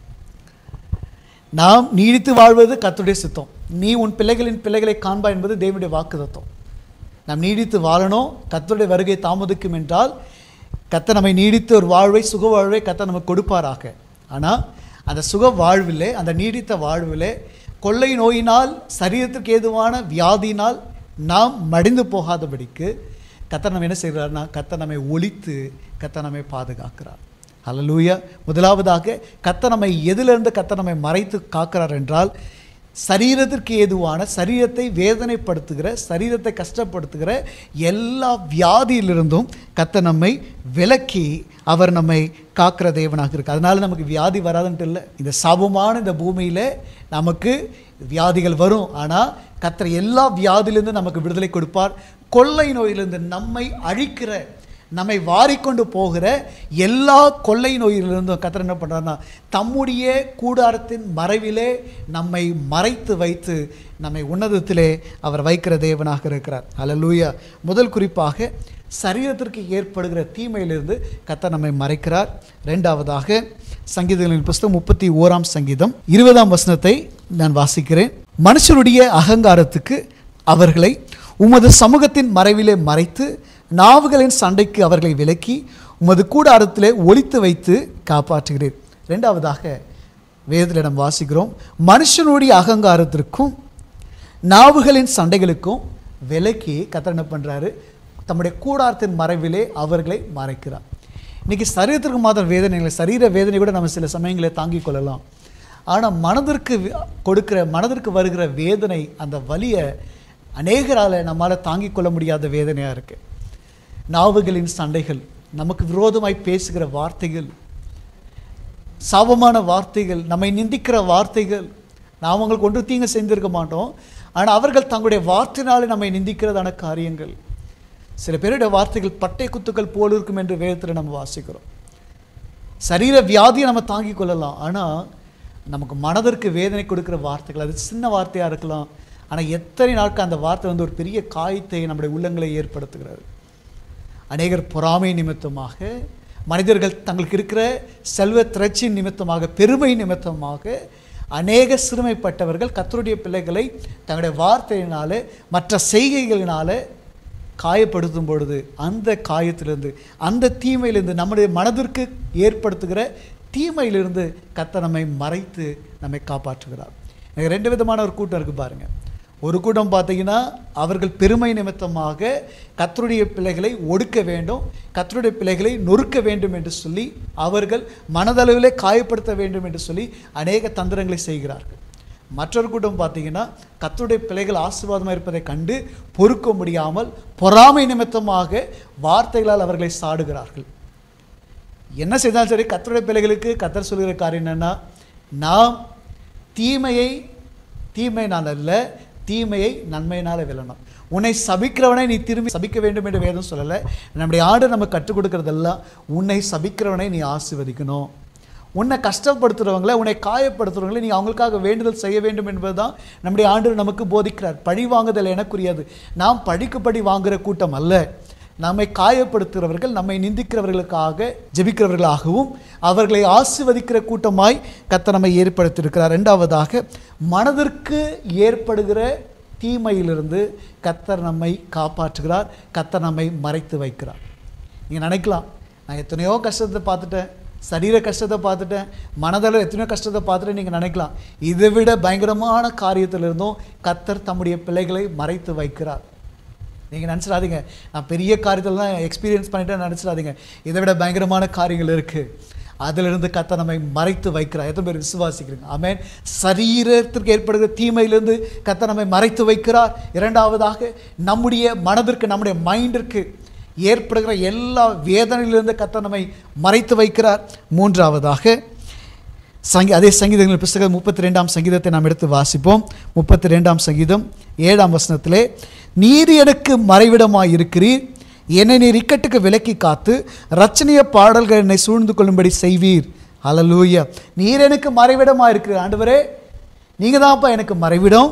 நாம் நீடித்து வாழ்வது கர்த்தருடைய சித்தம் நீ உன் பிள்ளைகளின் பிள்ளைகளை காண்பா என்பது தேவனுடைய வாக்குத்தத்தம் நாம் நீடித்து வாழணும் கர்த்தருடைய வருகை தாமதிக்கும் என்றால் கத்த நம்மை நீடித்த ஒரு வாழ்வை சுக வாழ்வை கத்த நமக்கு கொடுப்பாராக ஆனால் அந்த சுக வாழ்விலே அந்த நீடித்த வாழ்விலே கொள்ளை நோயினால் சரீரத்துக்கு ஏதுவான வியாதியினால் நாம் மடிந்து போகாதபடிக்கு கத்த நம்ம என்ன செய்கிறார்னா கத்த நம்மை ஒழித்து கத்த நம்மை பாதுகாக்கிறார் ஹalleluya முதலாவதாக கத்த நம்மை எதிலிருந்து கத்த நம்மை மறைத்து காக்கிறார் என்றால் சரீரத்திற்கு ஏதுவான சரீரத்தை வேதனைப்படுத்துகிற சரீரத்தை கஷ்டப்படுத்துகிற எல்லா வியாதியிலிருந்தும் கத்த நம்மை விலக்கி அவர் நம்மை காக்கிற தேவனாக இருக்கு அதனால நமக்கு வியாதி வராதுன்ட்டு இல்லை இந்த சாபமான இந்த பூமியில் நமக்கு வியாதிகள் வரும் ஆனால் கத்தர் எல்லா வியாதியிலிருந்து நமக்கு விடுதலை கொடுப்பார் கொள்ளை நோயிலிருந்து நம்மை அழிக்கிற நம்மை வாரிக்கொண்டு போகிற எல்லா கொள்ளை நோயிலிருந்தும் கத்தர் என்ன பண்ணுறாருன்னா தம்முடைய கூடாரத்தின் மறைவிலே நம்மை மறைத்து வைத்து நம்மை உன்னதத்திலே அவர் வைக்கிற தேவனாக இருக்கிறார் அல்லேலூயா முதல் குறிப்பாக சரீரத்திற்கு ஏற்படுகிற தீமையிலிருந்து கத்தர் நம்மை மறைக்கிறார் ரெண்டாவதாக சங்கீதங்களின் புஸ்தகம் முப்பத்தி ஓராம் சங்கீதம் இருபதாம் வசனத்தை நான் வாசிக்கிறேன் மனுஷருடைய அகங்காரத்துக்கு அவர்களை உமது சமூகத்தின் மறைவிலே மறைத்து நாவுகளின் சண்டைக்கு அவர்களை விலக்கி உமது கூடாரத்திலே ஒளித்து வைத்து காப்பாற்றுகிறீர் ரெண்டாவதாக வேதத்திலிடம் வாசிக்கிறோம் மனுஷனுடைய அகங்காரத்திற்கும் நாவுகளின் சண்டைகளுக்கும் விலக்கி கத்தர் என்ன பண்ணுறாரு தம்முடைய கூடாரத்தின் மறைவிலே அவர்களை மறைக்கிறார் இன்னைக்கு சரீரத்திற்கு மாத்திரம் வேதனைகளை சரீர வேதனை கூட நம்ம சில சமயங்களை தாங்கிக் கொள்ளலாம் ஆனால் மனதிற்கு வி- கொடுக்கிற மனதிற்கு வருகிற வேதனை அந்த வலியை அநேகரால் நம்மால் தாங்கிக் கொள்ள முடியாத வேதனையாக இருக்குது நாவுகளின் சண்டைகள் நமக்கு விரோதமாய் பேசுகிற வார்த்தைகள் சாபமான வார்த்தைகள் நம்மை நிந்திக்கிற வார்த்தைகள் நாம் அவங்களுக்கு ஒன்று தீங்கு செஞ்சிருக்க மாட்டோம் ஆனால் அவர்கள் தங்களுடைய வார்த்தையினாலே நம்மை நிந்திக்கிறதான காரியங்கள் சில பேருடைய வார்த்தைகள் பட்டை குத்துக்கள் போல் இருக்கும் என்று வேதத்தில் நம்ம வாசிக்கிறோம் சரீர வியாதியை நம்ம தாங்கிக் கொள்ளலாம் ஆனால் நமக்கு மனதிற்கு வேதனை கொடுக்கிற வார்த்தைகள் அது சின்ன வார்த்தையாக இருக்கலாம் ஆனால் எத்தனை நாட்கள் அந்த வார்த்தை வந்து ஒரு பெரிய காயத்தை நம்முடைய உள்ளங்களை ஏற்படுத்துகிறது அநேகர் பொறாமை நிமித்தமாக மனிதர்கள் தங்களுக்கு இருக்கிற செல்வ திரட்சியின் நிமித்தமாக பெருமை நிமித்தமாக அநேக சிறுமைப்பட்டவர்கள் கத்தருடைய பிள்ளைகளை தங்களுடைய வார்த்தையினாலே மற்ற செய்கைகளினாலே காயப்படுத்தும் பொழுது அந்த காயத்திலிருந்து அந்த தீமையிலிருந்து நம்முடைய மனதிற்கு ஏற்படுத்துகிற தீமையிலிருந்து கத்த நம்மை மறைத்து நம்மை காப்பாற்றுகிறார் எனக்கு ரெண்டு விதமான ஒரு கூட்டம் இருக்குது பாருங்கள் ஒரு கூட்டம் பார்த்தீங்கன்னா அவர்கள் பெருமை நிமித்தமாக கத்தருடைய பிள்ளைகளை ஒடுக்க வேண்டும் கத்தருடைய பிள்ளைகளை நொறுக்க வேண்டும் என்று சொல்லி அவர்கள் மனதளவிலே காயப்படுத்த வேண்டும் என்று சொல்லி அநேக தந்திரங்களை செய்கிறார்கள் மற்றொரு கூட்டம் பார்த்தீங்கன்னா கத்தருடைய பிள்ளைகள் ஆசீர்வாதமாக இருப்பதை கண்டு பொறுக்க முடியாமல் பொறாமை நிமித்தமாக வார்த்தைகளால் அவர்களை சாடுகிறார்கள் என்ன செய்தாலும் சரி கத்தருடைய பிள்ளைகளுக்கு கத்தர் சொல்கிற காரியம் என்னன்னா நாம் தீமையை தீமையினால் அல்ல தீமையை நன்மையினால் வெல்லணும் உன்னை சபிக்கிறவனை நீ திரும்பி சபிக்க வேண்டும் என்று வேதம் சொல்லலை நம்முடைய ஆடு நம்ம கற்றுக் கொடுக்கறதெல்லாம் உன்னை சபிக்கிறவனை நீ ஆசீர்வதிக்கணும் உன்னை கஷ்டப்படுத்துகிறவங்கள உன்னை காயப்படுத்துகிறவங்களை நீ அவங்களுக்காக வேண்டுதல் செய்ய வேண்டும் என்பதுதான் நம்முடைய ஆண்டு நமக்கு போதிக்கிறார் பழி வாங்குதல் எனக்குரியது நாம் பழிக்கு படி வாங்குகிற கூட்டம் அல்ல நம்மை காயப்படுத்துகிறவர்கள் நம்மை நிந்திக்கிறவர்களுக்காக ஜெபிக்கிறவர்களாகவும் அவர்களை ஆசிர்வதிக்கிற கூட்டமாய் கத்த நம்மை ஏற்படுத்தியிருக்கிறார் ரெண்டாவதாக மனதிற்கு ஏற்படுகிற தீமையிலிருந்து கத்தர் நம்மை காப்பாற்றுகிறார் கத்தர் நம்மை மறைத்து வைக்கிறார் நீங்கள் நினைக்கலாம் நான் எத்தனையோ கஷ்டத்தை பார்த்துட்டேன் சரீர கஷ்டத்தை பார்த்துட்டேன் மனதளவு எத்தனையோ கஷ்டத்தை பார்த்துட்டேன் நீங்கள் நினைக்கலாம் இதை விட பயங்கரமான காரியத்திலிருந்தும் கத்தர் தம்முடைய பிள்ளைகளை மறைத்து வைக்கிறார் நீங்கள் நினச்சிடாதீங்க நான் பெரிய காரியத்தில் தான் எக்ஸ்பீரியன்ஸ் பண்ணிட்டேன் நினச்சிடாதீங்க இதை விட பயங்கரமான காரியங்கள் இருக்குது அதிலிருந்து கத்த நம்மை மறைத்து வைக்கிறார் எத்தனை பேர் விசுவாசிக்கிறீங்க ஆமென் சரீரத்திற்கு ஏற்படுகிற தீமையிலிருந்து கத்த நம்மை மறைத்து வைக்கிறார் இரண்டாவதாக நம்முடைய மனதிற்கு நம்முடைய மைண்டிற்கு ஏற்படுகிற எல்லா வேதனையிலிருந்து கத்த நம்மை மறைத்து வைக்கிறார் மூன்றாவதாக சங்கி அதே சங்கீதங்கள் புஸ்தகம் முப்பத்தி ரெண்டாம் சங்கீதத்தை நாம் எடுத்து வாசிப்போம் முப்பத்தி ரெண்டாம் சங்கீதம் ஏழாம் வசனத்திலே நீர் எனக்கு மறைவிடமாய் இருக்கிறீர் என்னை நீர் இக்கட்டுக்கு விலக்கி காத்து ரச்சனைய பாடல்கள் என்னை சூழ்ந்து கொள்ளும்படி செய்வீர் ஹalleluya நீர் எனக்கு மறைவிடமாக இருக்கிறீர் ஆண்டவரே நீங்கள் தான்ப்பா எனக்கு மறைவிடம்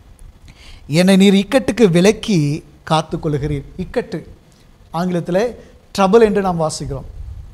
என்னை நீர் இக்கட்டுக்கு விலக்கி காத்து கொள்கிறீர் இக்கட்டு ஆங்கிலத்தில் ட்ரபிள் என்று நாம் வாசிக்கிறோம்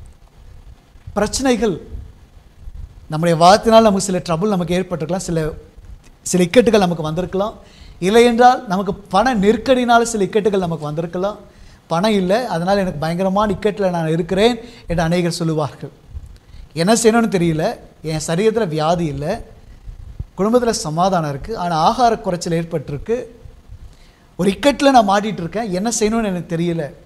பிரச்சனைகள் நம்முடைய வார்த்தையினால் நமக்கு சில ட்ரபுள் நமக்கு ஏற்பட்டிருக்கலாம் சில சில இக்கட்டுகள் நமக்கு வந்திருக்கலாம் இல்லை என்றால் நமக்கு பண நெருக்கடினால் சில இக்கட்டுகள் நமக்கு வந்திருக்கலாம் பணம் இல்லை அதனால் எனக்கு பயங்கரமான இக்கட்டில் நான் இருக்கிறேன் என்று அநேகர் சொல்லுவார்கள் என்ன செய்யணும்னு தெரியல என் சரீரத்தில் வியாதி இல்லை குடும்பத்தில் சமாதானம் இருக்குது ஆனால் ஆகார குறைச்சல் ஏற்பட்டிருக்கு ஒரு இக்கட்டில் நான் மாட்டிகிட்டு இருக்கேன் என்ன செய்யணும்னு எனக்கு தெரியல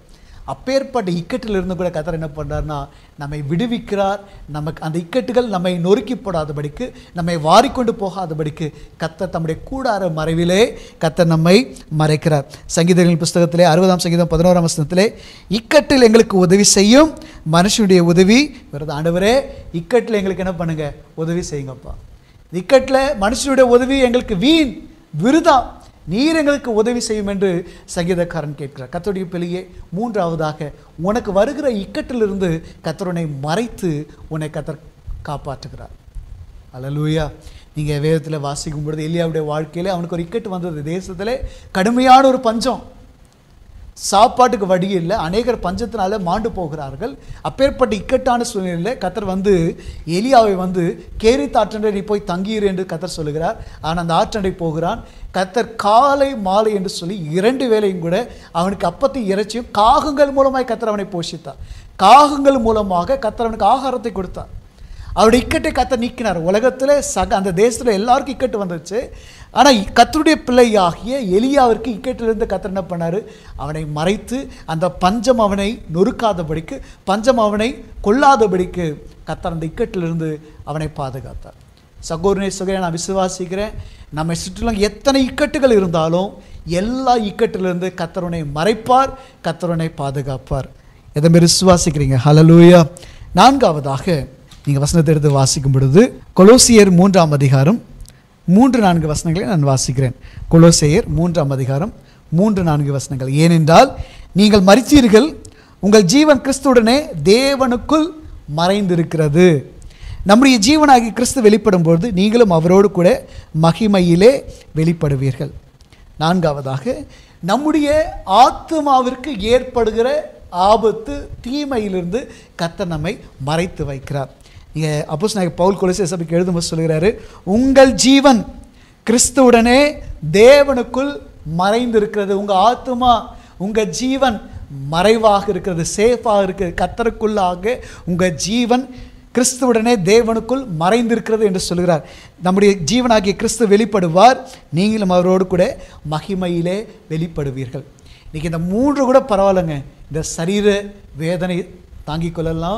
அப்பேற்பட்ட இக்கட்டில் இருந்து கூட கத்தர் என்ன பண்ணுறாருன்னா நம்மை விடுவிக்கிறார் நமக்கு அந்த இக்கட்டுகள் நம்மை நொறுக்கி போடாதபடிக்கு நம்மை வாரிக்கொண்டு போகாதபடிக்கு கத்தர் தம்முடைய கூடார மறைவிலே கத்தர் நம்மை மறைக்கிறார் சங்கீதங்களின் புஸ்தகத்திலே அறுபதாம் சங்கீதம் பதினோராம் வசனத்திலே இக்கட்டில் எங்களுக்கு உதவி செய்யும் மனுஷனுடைய உதவி வருது ஆண்டவரே இக்கட்டில் எங்களுக்கு என்ன பண்ணுங்க உதவி செய்யுங்கப்பா இக்கட்டில் மனுஷனுடைய உதவி எங்களுக்கு வீண் விருதா நீர் எங்களுக்கு உதவி செய்யும் என்று சங்கீதக்காரன் கேட்கிறார் கத்தருடைய பிள்ளையே மூன்றாவதாக உனக்கு வருகிற இக்கட்டிலிருந்து கத்தருனை மறைத்து உன்னை கத்தர் காப்பாற்றுகிறார் அல்லலூயா நீங்கள் வேதத்தில் வாசிக்கும் பொழுது எலியாவுடைய வாழ்க்கையிலே அவனுக்கு ஒரு இக்கட்டு வந்தது தேசத்திலே கடுமையான ஒரு பஞ்சம் சாப்பாட்டுக்கு வழி இல்லை அநேகர் பஞ்சத்தினால மாண்டு போகிறார்கள் அப்பேற்பட்ட இக்கட்டான சூழ்நிலையில் கத்தர் வந்து எலியாவை வந்து கேரித் ஆற்றண்டை நீ போய் தங்கியிரு என்று கத்தர் சொல்லுகிறார் ஆனால் அந்த ஆற்றண்டை போகிறான் கத்தர் காலை மாலை என்று சொல்லி இரண்டு வேளையும் கூட அவனுக்கு அப்பத்தை இறைச்சியும் காகங்கள் மூலமாய் கத்தர் அவனை போஷித்தார் காகங்கள் மூலமாக கத்தர் அவனுக்கு ஆகாரத்தை கொடுத்தார் அவருடைய இக்கட்டை கத்தர் நீக்கினார் உலகத்தில் சக அந்த தேசத்தில் எல்லாருக்கும் இக்கட்டு வந்துச்சு ஆனால் கத்தருடைய பிள்ளையாகிய எலியாவிற்கு இக்கட்டிலிருந்து கத்தர் என்ன பண்ணார் அவனை மறைத்து அந்த பஞ்சம் அவனை நொறுக்காதபடிக்கு பஞ்சம் அவனை கொல்லாதபடிக்கு கத்தர் அந்த இக்கட்டிலிருந்து அவனை பாதுகாத்தார் சகோதரனை சகோதரி நான் விசுவாசிக்கிறேன் நம்மை சுற்றிலும் எத்தனை இக்கட்டுகள் இருந்தாலும் எல்லா இக்கட்டிலிருந்து கத்தருனை மறைப்பார் கத்தருனை பாதுகாப்பார் எதை மாரி விசுவாசிக்கிறீங்க ஹலலூயா நான்காவதாக நீங்கள் வசனத்தை எடுத்து வாசிக்கும் பொழுது கொலோசியர் மூன்றாம் அதிகாரம் மூன்று நான்கு வசனங்களை நான் வாசிக்கிறேன் கொலோசேயர் மூன்றாம் அதிகாரம் மூன்று நான்கு வசனங்கள் ஏனென்றால் நீங்கள் மறித்தீர்கள் உங்கள் ஜீவன் கிறிஸ்துவுடனே தேவனுக்குள் மறைந்திருக்கிறது நம்முடைய ஜீவனாகி கிறிஸ்து வெளிப்படும் பொழுது நீங்களும் அவரோடு கூட மகிமையிலே வெளிப்படுவீர்கள் நான்காவதாக நம்முடைய ஆத்மாவிற்கு ஏற்படுகிற ஆபத்து தீமையிலிருந்து கர்த்தர் நம்மை மறைத்து வைக்கிறார் நீங்கள் அப்போஸ் நாயக் பவுல் கொலசை சபைக்கு எழுதும்போது சொல்கிறாரு உங்கள் ஜீவன் கிறிஸ்துவுடனே தேவனுக்குள் மறைந்திருக்கிறது உங்கள் ஆத்மா உங்கள் ஜீவன் மறைவாக இருக்கிறது சேஃபாக இருக்கிறது கத்தருக்குள்ளாக உங்கள் ஜீவன் கிறிஸ்துவுடனே தேவனுக்குள் மறைந்திருக்கிறது என்று சொல்கிறார் நம்முடைய ஜீவனாகிய கிறிஸ்து வெளிப்படுவார் நீங்களும் அவரோடு கூட மகிமையிலே வெளிப்படுவீர்கள் இன்றைக்கி இந்த மூன்று கூட பரவாயில்லைங்க இந்த சரீர வேதனை தாங்கிக் கொள்ளலாம்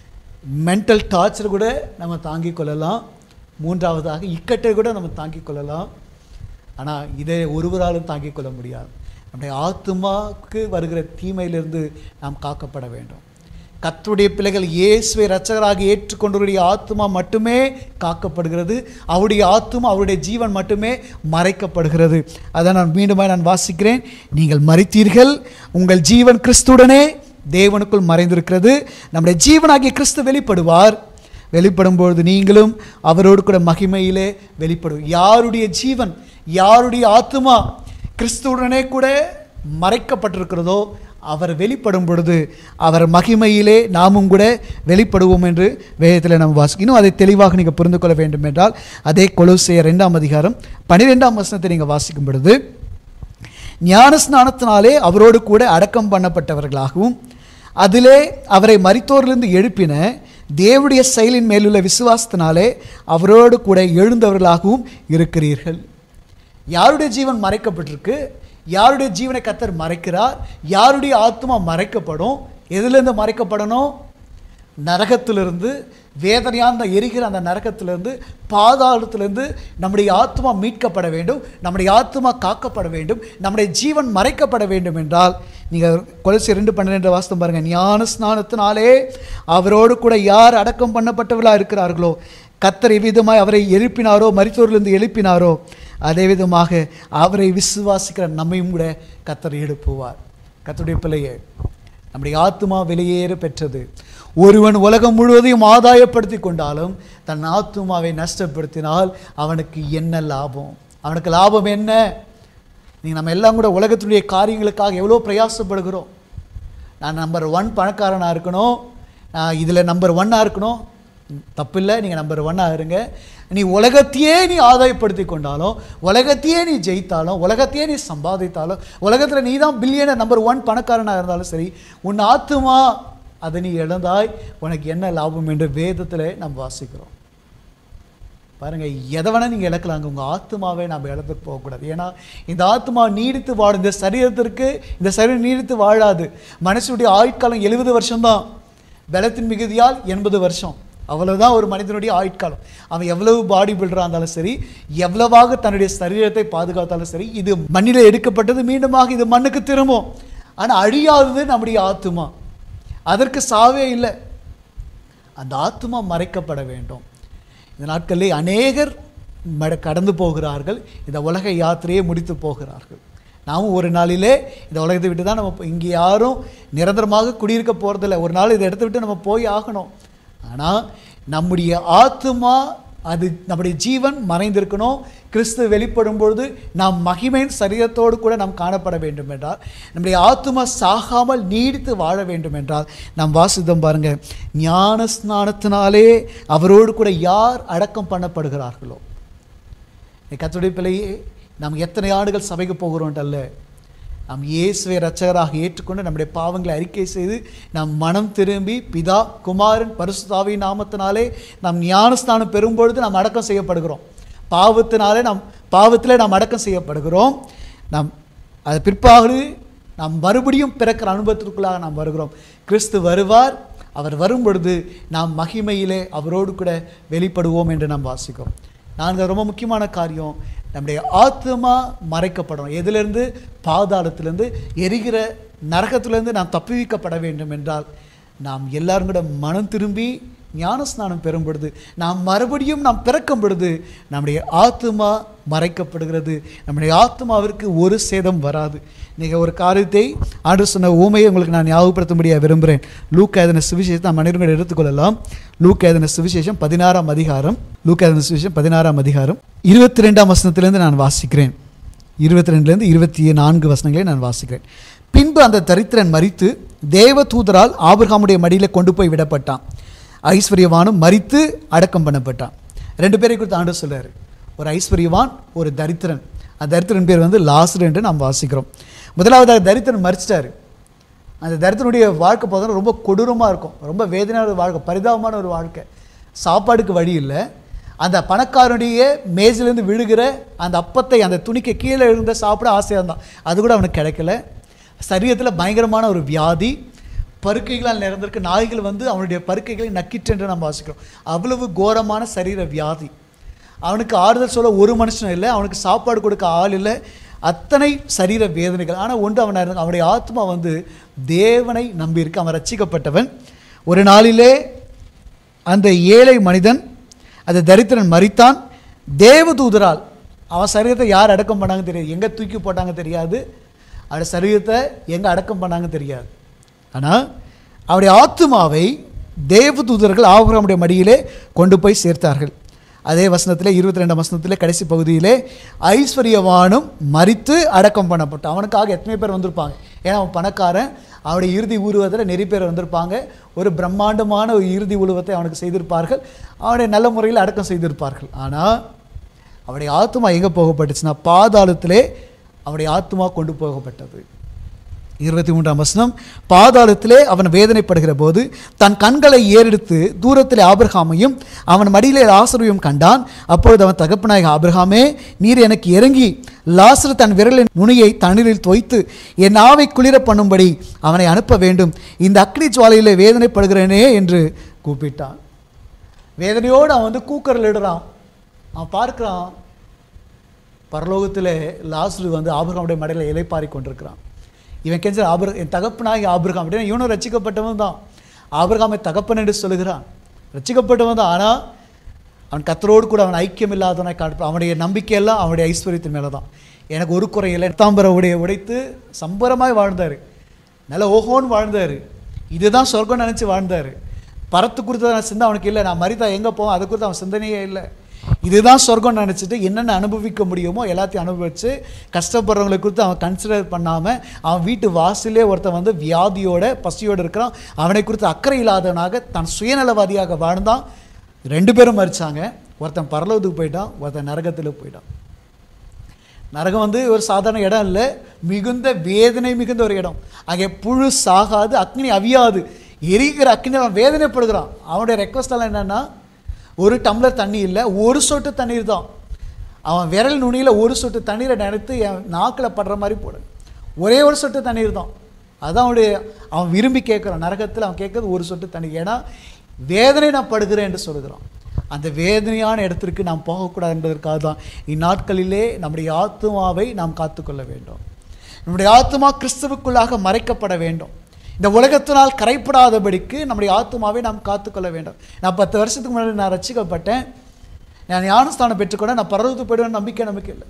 மென்டல் டார்ச்சர் கூட நம்ம தாங்கிக் கொள்ளலாம் மூன்றாவதாக இக்கட்டை கூட நம்ம தாங்கிக் கொள்ளலாம் ஆனால் இதை ஒருவராலும் தாங்கிக் கொள்ள முடியாது நம்முடைய ஆத்மாவுக்கு வருகிற தீமையிலிருந்து நாம் காக்கப்பட வேண்டும் கர்த்தருடைய பிள்ளைகள் இயேசுவை இரட்சகராக ஏற்றுக்கொண்டவருடைய ஆத்மா மட்டுமே காக்கப்படுகிறது அவருடைய ஆத்மா அவருடைய ஜீவன் மட்டுமே மறைக்கப்படுகிறது அதை நான் மீண்டுமாய் நான் வாசிக்கிறேன் நீங்கள் மறித்தீர்கள் உங்கள் ஜீவன் கிறிஸ்துடனே தேவனுக்குள் மறைந்திருக்கிறது நம்முடைய ஜீவனாகிய கிறிஸ்து வெளிப்படுவார் வெளிப்படும்பொழுது நீங்களும் அவரோடு கூட மகிமையிலே வெளிப்படும் யாருடைய ஜீவன் யாருடைய ஆத்மா கிறிஸ்துவுடனே கூட மறைக்கப்பட்டிருக்கிறதோ அவர் வெளிப்படும் பொழுது அவர் மகிமையிலே நாமும் கூட வெளிப்படுவோம் என்று வேதத்தில் நாம் வாசி இன்னும் அதை தெளிவாக நீங்கள் புரிந்து கொள்ள வேண்டும் என்றால் அதே கொலோசைய ரெண்டாம் அதிகாரம் பன்னிரெண்டாம் வசனத்தை நீங்கள் வாசிக்கும் பொழுது ஞானஸ்நானத்தினாலே அவரோடு கூட அடக்கம் பண்ணப்பட்டவர்களாகவும் அதிலே அவரை மரித்தோரிலிருந்து எழுப்பின தேவனுடைய செயலின் மேலுள்ள விசுவாசத்தினாலே அவரோடு கூட எழுந்தவர்களாகவும் இருக்கிறீர்கள் யாருடைய ஜீவன் மறைக்கப்பட்டிருக்கு யாருடைய ஜீவனை கத்தர் மறைக்கிறார் யாருடைய ஆத்மா மறைக்கப்படும் எதுலேருந்து மறைக்கப்படணும் நரகத்திலிருந்து வேதனையான எரிகிற அந்த நரகத்திலிருந்து பாதாளத்திலிருந்து நம்முடைய ஆத்மா மீட்கப்பட வேண்டும் நம்முடைய ஆத்மா காக்கப்பட வேண்டும் நம்முடைய ஜீவன் மறைக்கப்பட வேண்டும் என்றால் நீங்கள் கொலசி ரெண்டு பன்னிரெண்டு வாசம் பாருங்கள் ஞான ஸ்நானத்தினாலே அவரோடு கூட யார் அடக்கம் பண்ணப்பட்டவர்களாக இருக்கிறார்களோ கத்தர் எவ்விதமாய் அவரை எழுப்பினாரோ மரித்தோரிலிருந்து எழுப்பினாரோ அதே விதமாக அவரை விசுவாசிக்கிற நம்மையும் கூட கத்தர் எழுப்புவார் கத்தருடைய பிள்ளையே நம்முடைய ஆத்மா வெளியேற பெற்றது ஒருவன் உலகம் முழுவதையும் ஆதாயப்படுத்தி கொண்டாலும் தன் ஆத்மாவை நஷ்டப்படுத்தினால் அவனுக்கு என்ன லாபம் அவனுக்கு லாபம் என்ன நீங்கள் நம்ம எல்லாம் கூட உலகத்துடைய காரியங்களுக்காக எவ்வளோ பிரயாசப்படுகிறோம் நான் நம்பர் ஒன் பணக்காரனாக இருக்கணும் நான் இதில் நம்பர் ஒன்னாக இருக்கணும் தப்பில்லை நீங்கள் நம்பர் ஒன்னாக இருங்க நீ உலகத்தையே நீ ஆதாயப்படுத்தி கொண்டாலும் உலகத்தையே நீ ஜெயித்தாலும் உலகத்தையே நீ சம்பாதித்தாலும் உலகத்தில் நீ தான் பில்லியனர் நம்பர் ஒன் பணக்காரனாக இருந்தாலும் சரி உன் ஆத்துமா அதை நீ இழந்தாய் உனக்கு என்ன லாபம் என்று வேதத்தில் நாம் வாசிக்கிறோம் பாருங்க எதை வேணால் நீங்கள் இழக்கலாங்க உங்கள் ஆத்மாவை நம்ம இழந்துட்டு போகக்கூடாது ஏன்னா இந்த ஆத்மா நீடித்து வாழும் இந்த சரீரத்திற்கு இந்த சரீரம் நீடித்து வாழாது மனுஷனுடைய ஆயுட்காலம் எழுபது வருஷம்தான் பலத்தின் மிகுதியால் எண்பது வருஷம் அவ்வளவுதான் ஒரு மனிதனுடைய ஆயுட்காலம் அவன் எவ்வளவு பாடி பில்டராக இருந்தாலும் சரி எவ்வளவாக தன்னுடைய சரீரத்தை பாதுகாத்தாலும் சரி இது மண்ணில் எடுக்கப்பட்டது மீண்டுமாக இது மண்ணுக்கு திரும்பும் ஆனால் அழியாதது நம்முடைய ஆத்மா அதற்கு சாவே இல்லை அந்த ஆத்மா மறைக்கப்பட வேண்டும் இந்த நாட்களில் அநேகர் மட- கடந்து போகிறார்கள் இந்த உலக யாத்திரையை முடித்து போகிறார்கள் நாமும் ஒரு நாளிலே இந்த உலகத்தை விட்டு தான் நம்ம போ- இங்கே யாரும் நிரந்தரமாக குடியிருக்க போகிறதில்ல ஒரு நாள் இதை இடத்த விட்டு நம்ம போய் ஆகணும் ஆனால் நம்முடைய ஆத்மா அது நம்முடைய ஜீவன் மறைந்திருக்கணும் கிறிஸ்து வெளிப்படும் பொழுது நாம் மகிமையின் சரீரத்தோடு கூட நாம் காணப்பட வேண்டும் என்றால் நம்முடைய ஆத்மா சாகாமல் நீடித்து வாழ வேண்டும் என்றால் நாம் வாசித்தம் பாருங்க ஞான ஸ்நானத்தினாலே அவரோடு கூட யார் அடக்கம் பண்ணப்படுகிறார்களோ கத்துடைய பிள்ளையே நாம் எத்தனை ஆண்டுகள் சபைக்கு போகிறோன்றல்ல நாம் இயேசுவை ரட்சகராக ஏற்றுக்கொண்டு நம்முடைய பாவங்களை அறிக்கை செய்து நாம் மனம் திரும்பி பிதா குமாரன் பரிசுத்தாவி நாமத்தினாலே நாம் ஞானஸ்தானம் பெறும்பொழுது நாம் அடக்கம் செய்யப்படுகிறோம் பாவத்தினாலே நாம் பாவத்தில் நாம் அடக்கம் செய்யப்படுகிறோம் நாம் அது பிற்பாடு நாம் மறுபடியும் பிறக்கிற அனுபவத்திற்குள்ளாக நாம் வருகிறோம் கிறிஸ்து வருவார் அவர் வரும் பொழுது நாம் மகிமையிலே அவரோடு கூட வெளிப்படுவோம் என்று நாம் வாசிக்கிறோம் நான்கு ரொம்ப முக்கியமான காரியம் நம்முடைய ஆத்மா மறைக்கப்படும் எதிலிருந்து பாதாளத்திலிருந்து எரிகிற நரகத்திலிருந்து நாம் தப்புவிக்கப்பட வேண்டும் என்றால் நாம் எல்லாரும் கூட மனம் திரும்பி ஞானஸ்நானம் பெறும் பொழுது நாம் மறுபடியும் நாம் பிறக்கும் பொழுது நம்முடைய ஆத்மா மறைக்கப்படுகிறது நம்முடைய ஆத்மாவிற்கு ஒரு சேதம் வராது நீங்கள் ஒரு காரியத்தை ஆண்டு சொன்ன ஊமையை உங்களுக்கு நான் ஞாபகப்படுத்தும்படியாக விரும்புகிறேன் லூக் எதன சுவிசேஷத்தை நாம் மனிதர்கள் எடுத்துக்கொள்ளலாம் லூக் எதன சுவிசேஷம் பதினாறாம் அதிகாரம் லூக் எதன சுவிசேஷம் பதினாறாம் அதிகாரம் இருபத்தி ரெண்டாம் வசனத்திலிருந்து நான் வாசிக்கிறேன் இருபத்தி ரெண்டுலேருந்து இருபத்தி நான்கு வசனங்களை நான் வாசிக்கிறேன் பின்பு அந்த தரித்திரன் மரித்து தேவ தூதரால் ஆபிரகாமுடைய மடியில கொண்டு போய் விடப்பட்டான் ஐஸ்வர்யவானும் மரித்து அடக்கம் பண்ணப்பட்டான் ரெண்டு பேரை குறித்து ஆண்டு சொல்றாரு ஒரு ஐஸ்வர்யவான் ஒரு தரித்திரன் அந்த தரித்திரன் பேர் வந்து லாசர் என்று நாம் வாசிக்கிறோம் முதலாவதாக தரித்திரன் மறிச்சிட்டாரு அந்த தரித்திரனுடைய வாழ்க்கை பார்த்தோன்னா ரொம்ப கொடூரமாக இருக்கும் ரொம்ப வேதனையான ஒரு வாழ்க்கை பரிதாபமான ஒரு வாழ்க்கை சாப்பாடுக்கு வழி இல்லை அந்த பணக்காரனுடைய மேஜிலேருந்து விழுகிற அந்த அப்பத்தை அந்த துணிக்கு கீழே இருந்த சாப்பிட ஆசையாக இருந்தான் அது கூட அவனுக்கு கிடைக்கல சரீரத்தில் பயங்கரமான ஒரு வியாதி பருக்கைகளால் நிறைந்திருக்கு நாய்கள் வந்து அவனுடைய பருக்கைகளை நக்கிட்டு என்று நம்ம வாசிக்கிறோம் அவ்வளவு கோரமான சரீர வியாதி அவனுக்கு ஆறுதல் சொல்ல ஒரு மனுஷனும் இல்லை அவனுக்கு சாப்பாடு கொடுக்க ஆள் இல்லை அத்தனை சரீர வேதனைகள் ஆனால் ஒன்று அவன் இருந்தான். அவனுடைய ஆத்மா வந்து தேவனை நம்பியிருக்கு அவன் ரட்சிக்கப்பட்டவன் ஒரு நாளிலே அந்த ஏழை மனிதன் அந்த தரித்திரன் மரித்தான் தேவதூதரால் அவன் சரீரத்தை யார் அடக்கம் பண்ணாங்க தெரியாது எங்கே தூக்கி போட்டாங்க தெரியாது அவருடைய சரீரத்தை எங்கே அடக்கம் பண்ணாங்க தெரியாது ஆனால் அவருடைய ஆத்மாவை தேவதூதர்கள் ஆபிரகாமுடைய மடியிலே கொண்டு போய் சேர்த்தார்கள் அதே வசனத்திலே இருபத்தி ரெண்டாம் வசனத்திலே கடைசி பகுதியிலே ஐஸ்வர்யவானும் மரித்து அடக்கம் பண்ணப்பட்டான் அவனுக்காக எத்தனை பேர் வந்திருப்பாங்க ஏன்னா அவன் பணக்காரன் அவனுடைய இறுதி உருவத்தில் நிறைய பேர் வந்திருப்பாங்க ஒரு பிரம்மாண்டமான ஒரு இறுதி உருவத்தை அவனுக்கு செய்திருப்பார்கள் அவனுடைய நல்ல முறையில் அடக்கம் செய்திருப்பார்கள் ஆனால் அவனுடைய ஆத்மா எங்கே போகப்பட்டுச்சுன்னா பாதாளத்திலே அவனுடைய ஆத்மா கொண்டு போகப்பட்டது இருபத்தி மூன்றாம் வசனம் பாதாளத்திலே அவன் வேதனைப்படுகிற போது தன் கண்களை ஏறெடுத்து தூரத்திலே ஆபிரகாமையும் அவன் மடியிலே லாசருவையும் கண்டான் அப்பொழுது அவன் தகப்பனாய் ஆபிரகாமே நீர் எனக்கு இறங்கி லாசரு தன் விரலின் நுனியை தண்ணீரில் தோய்த்து என் ஆவை குளிர பண்ணும்படி அவனை அனுப்ப வேண்டும் இந்த அக்னி ஜுவாலையிலே வேதனைப்படுகிறேனே என்று கூப்பிட்டான் வேதனையோடு அவன் வந்து கூக்கரில் இடுறான் அவன் பார்க்குறான் பரலோகத்தில் லாசரு வந்து ஆபிரகாமுடைய மடையில் இலைப்பாரி கொண்டிருக்கிறான் இவன் கெஞ்ச ஆபிர என் தகப்பனாகி ஆபிரகாம் அப்படின்னா இவனும் ரட்சிக்கப்பட்டவன் தான் ஆபிரகாமை தகப்பன் என்று சொல்லுகிறான் ரட்சிக்கப்பட்டவன் தான் ஆனால் அவன் கத்தரோடு கூட அவன் ஐக்கியம் இல்லாதவனாய் காட்டு அவனுடைய நம்பிக்கையெல்லாம் அவனுடைய ஐஸ்வர்யத்தின் மேலே தான் எனக்கு ஒரு குறை இல்லை தாம்பர உடைய உடைத்து சம்பரமாய் வாழ்ந்தார் நல்ல ஓஹோன்னு வாழ்ந்தார் இதுதான் சொர்க்கம் நினச்சி வாழ்ந்தார் பரத்து குறித்து நான் சிந்தை அவனுக்கு இல்லை நான் மரித்தா எங்கே போவேன் அதை குறித்து அவன் சிந்தனையே இல்லை இதுதான் சொர்க்கம் நினச்சிட்டு என்னென்ன அனுபவிக்க முடியுமோ எல்லாத்தையும் அனுபவித்து கஷ்டப்படுறவங்களை குறித்து அவன் கன்சிடர் பண்ணாமல் அவன் வீட்டு வாசலே ஒருத்தன் வந்து வியாதியோட பசியோடு இருக்கிறான் அவனை குறித்து அக்கறை இல்லாதவனாக தன் சுயநலவாதியாக வாழ்ந்தான் ரெண்டு பேரும் மறிச்சாங்க ஒருத்தன் பரலோகத்துக்கு போயிட்டான் ஒருத்தன் நரகத்தில் போயிட்டான் நரகம் வந்து ஒரு சாதாரண இடம் இல்லை மிகுந்த வேதனை மிகுந்த ஒரு இடம் அங்கே புழு சாகாது அக்னி அவியாது எரிகிற அக்னி அவன் வேதனைப்படுகிறான் அவனுடைய ரெக்வஸ்ட் எல்லாம் என்னன்னா ஒரு டம்ளர் தண்ணி இல்லை ஒரு சொட்டு தண்ணீர் தான் அவன் விரல் நுனியில் ஒரு சொட்டு தண்ணீரை நினைத்து என் நாக்கில் படுற மாதிரி போடு ஒரே ஒரு சொட்டு தண்ணீர் தான் அதான் அவனுடைய அவன் விரும்பி கேட்குறான் நரகத்தில் அவன் கேட்குறது ஒரு சொட்டு தண்ணீர் ஏன்னா வேதனை நான் படுகிறேன் என்று சொல்கிறான் அந்த வேதனையான இடத்திற்கு நாம் போகக்கூடாது என்பதற்காக தான் இந்நாட்களிலே நம்முடைய ஆத்மாவை நாம் காத்துக்கொள்ள வேண்டும் நம்முடைய ஆத்மா கிறிஸ்துவுக்குள்ளாக மறைக்கப்பட வேண்டும் இந்த உலகத்தினால் கரைப்படாதபடிக்கு நம்முடைய ஆத்மாவை நாம் காத்துக்கொள்ள வேண்டும் நான் பத்து வருஷத்துக்கு முன்னாடி நான் ரசிக்கப்பட்டேன் நான் ஞானஸ்தானம் பெற்றுக்கொண்ட நான் பரவத்து போயிடுவேன் நம்பிக்கை நம்பிக்கை இல்லை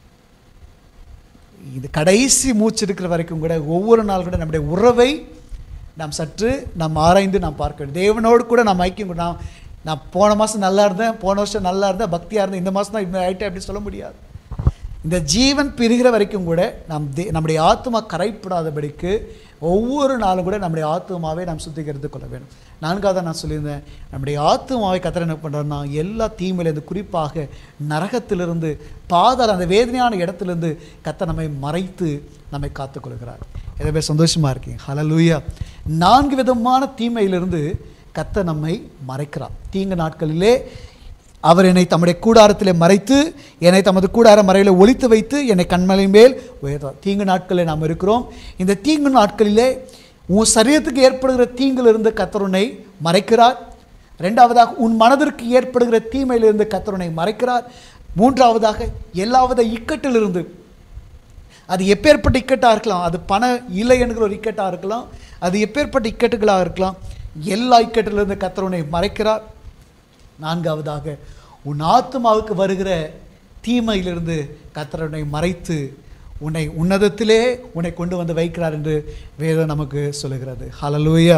இது கடைசி மூச்சு இருக்கிற வரைக்கும் கூட ஒவ்வொரு நாள் கூட நம்முடைய உறவை நாம் சற்று நாம் ஆராய்ந்து நாம் பார்க்க வேண்டும் தேவனோடு கூட நாம் ஐக்கியம் கொண்டு- நான் நான் போன மாதம் நல்லா இருந்தேன் போன வருஷம் நல்லா இருந்தேன் பக்தியாக இருந்தேன் இந்த மாதம் தான் இப்படி ஆகிட்டேன் அப்படி சொல்ல முடியாது இந்த ஜீவன் பிரிகிற வரைக்கும் கூட நாம் தே நம்முடைய ஆத்மா கரைப்படாதபடிக்கு ஒவ்வொரு நாளும் கூட நம்முடைய ஆத்மாவை நாம் சுத்திகரித்து கொள்ள வேண்டும் நான்காவது நான் சொல்லியிருந்தேன் நம்முடைய ஆத்மாவை கத்திர என்ன பண்ணுறோம்னா எல்லா தீமையிலிருந்து குறிப்பாக நரகத்திலிருந்து பாதாள அந்த வேதனையான இடத்திலிருந்து கத்த நம்மை மறைத்து நம்மை காத்துக்கொள்கிறார் எதை பேர் சந்தோஷமாக இருக்கீங்க ஹலலூயா நான்கு விதமான தீமையிலிருந்து கத்த நம்மை மறைக்கிறார் தீங்கு நாட்களிலே அவர் என்னை தம்முடைய கூடாரத்திலே மறைத்து என்னை தமது கூடார மறையில் ஒளித்து வைத்து என்னை கண்மலை மேல் உயர்த்தார் தீங்கு நாட்களில் நாம் இருக்கிறோம் இந்த தீங்கு நாட்களிலே உன் சரீரத்துக்கு ஏற்படுகிற தீங்கிலிருந்து கத்தருனை மறைக்கிறார் ரெண்டாவதாக உன் மனதிற்கு ஏற்படுகிற தீமையிலிருந்து கத்தருனை மறைக்கிறார் மூன்றாவதாக எல்லாவித இக்கட்டிலிருந்து அது எப்பேற்பட்ட இக்கட்டாக இருக்கலாம் அது பண இல்லை என்கிற ஒரு இக்கட்டாக இருக்கலாம் அது எப்பேற்பட்ட இக்கட்டுகளாக இருக்கலாம் எல்லா இக்கட்டிலிருந்து கத்தருனை மறைக்கிறார் நான்காவதாக உன் ஆத்மாவுக்கு வருகிற தீமையிலிருந்து கத்தரனை மறைத்து உன்னை உன்னதத்திலே உன்னை கொண்டு வந்து வைக்கிறார் என்று வேதம் நமக்கு சொல்லுகிறது ஹalleluya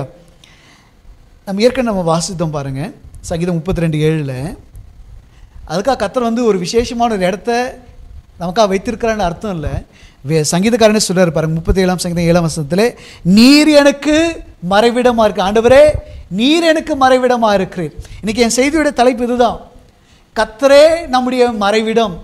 நம்ம ஏற்கனவே நம்ம வாசித்தோம் பாருங்க சங்கீதம் முப்பத்தி ரெண்டு ஏழில் அதுக்காக கத்தர் வந்து ஒரு விசேஷமான ஒரு இடத்த நமக்காக வைத்திருக்கிறான்னு அர்த்தம் இல்லை வே சங்கீதக்காரனே சொல்றாரு பாருங்க முப்பத்தி ஏழாம் சங்கீதம் ஏழாம் வசனத்தில் நீர் எனக்கு மறைவிடமாக இருக்கு ஆண்டவரே நீர் எனக்கு மறைவிடமாக இருக்கிறீர் இன்னைக்கு என் செய்தியோட தலைப்பு இதுதான் கத்தரே நம்முடைய மறைவிடம்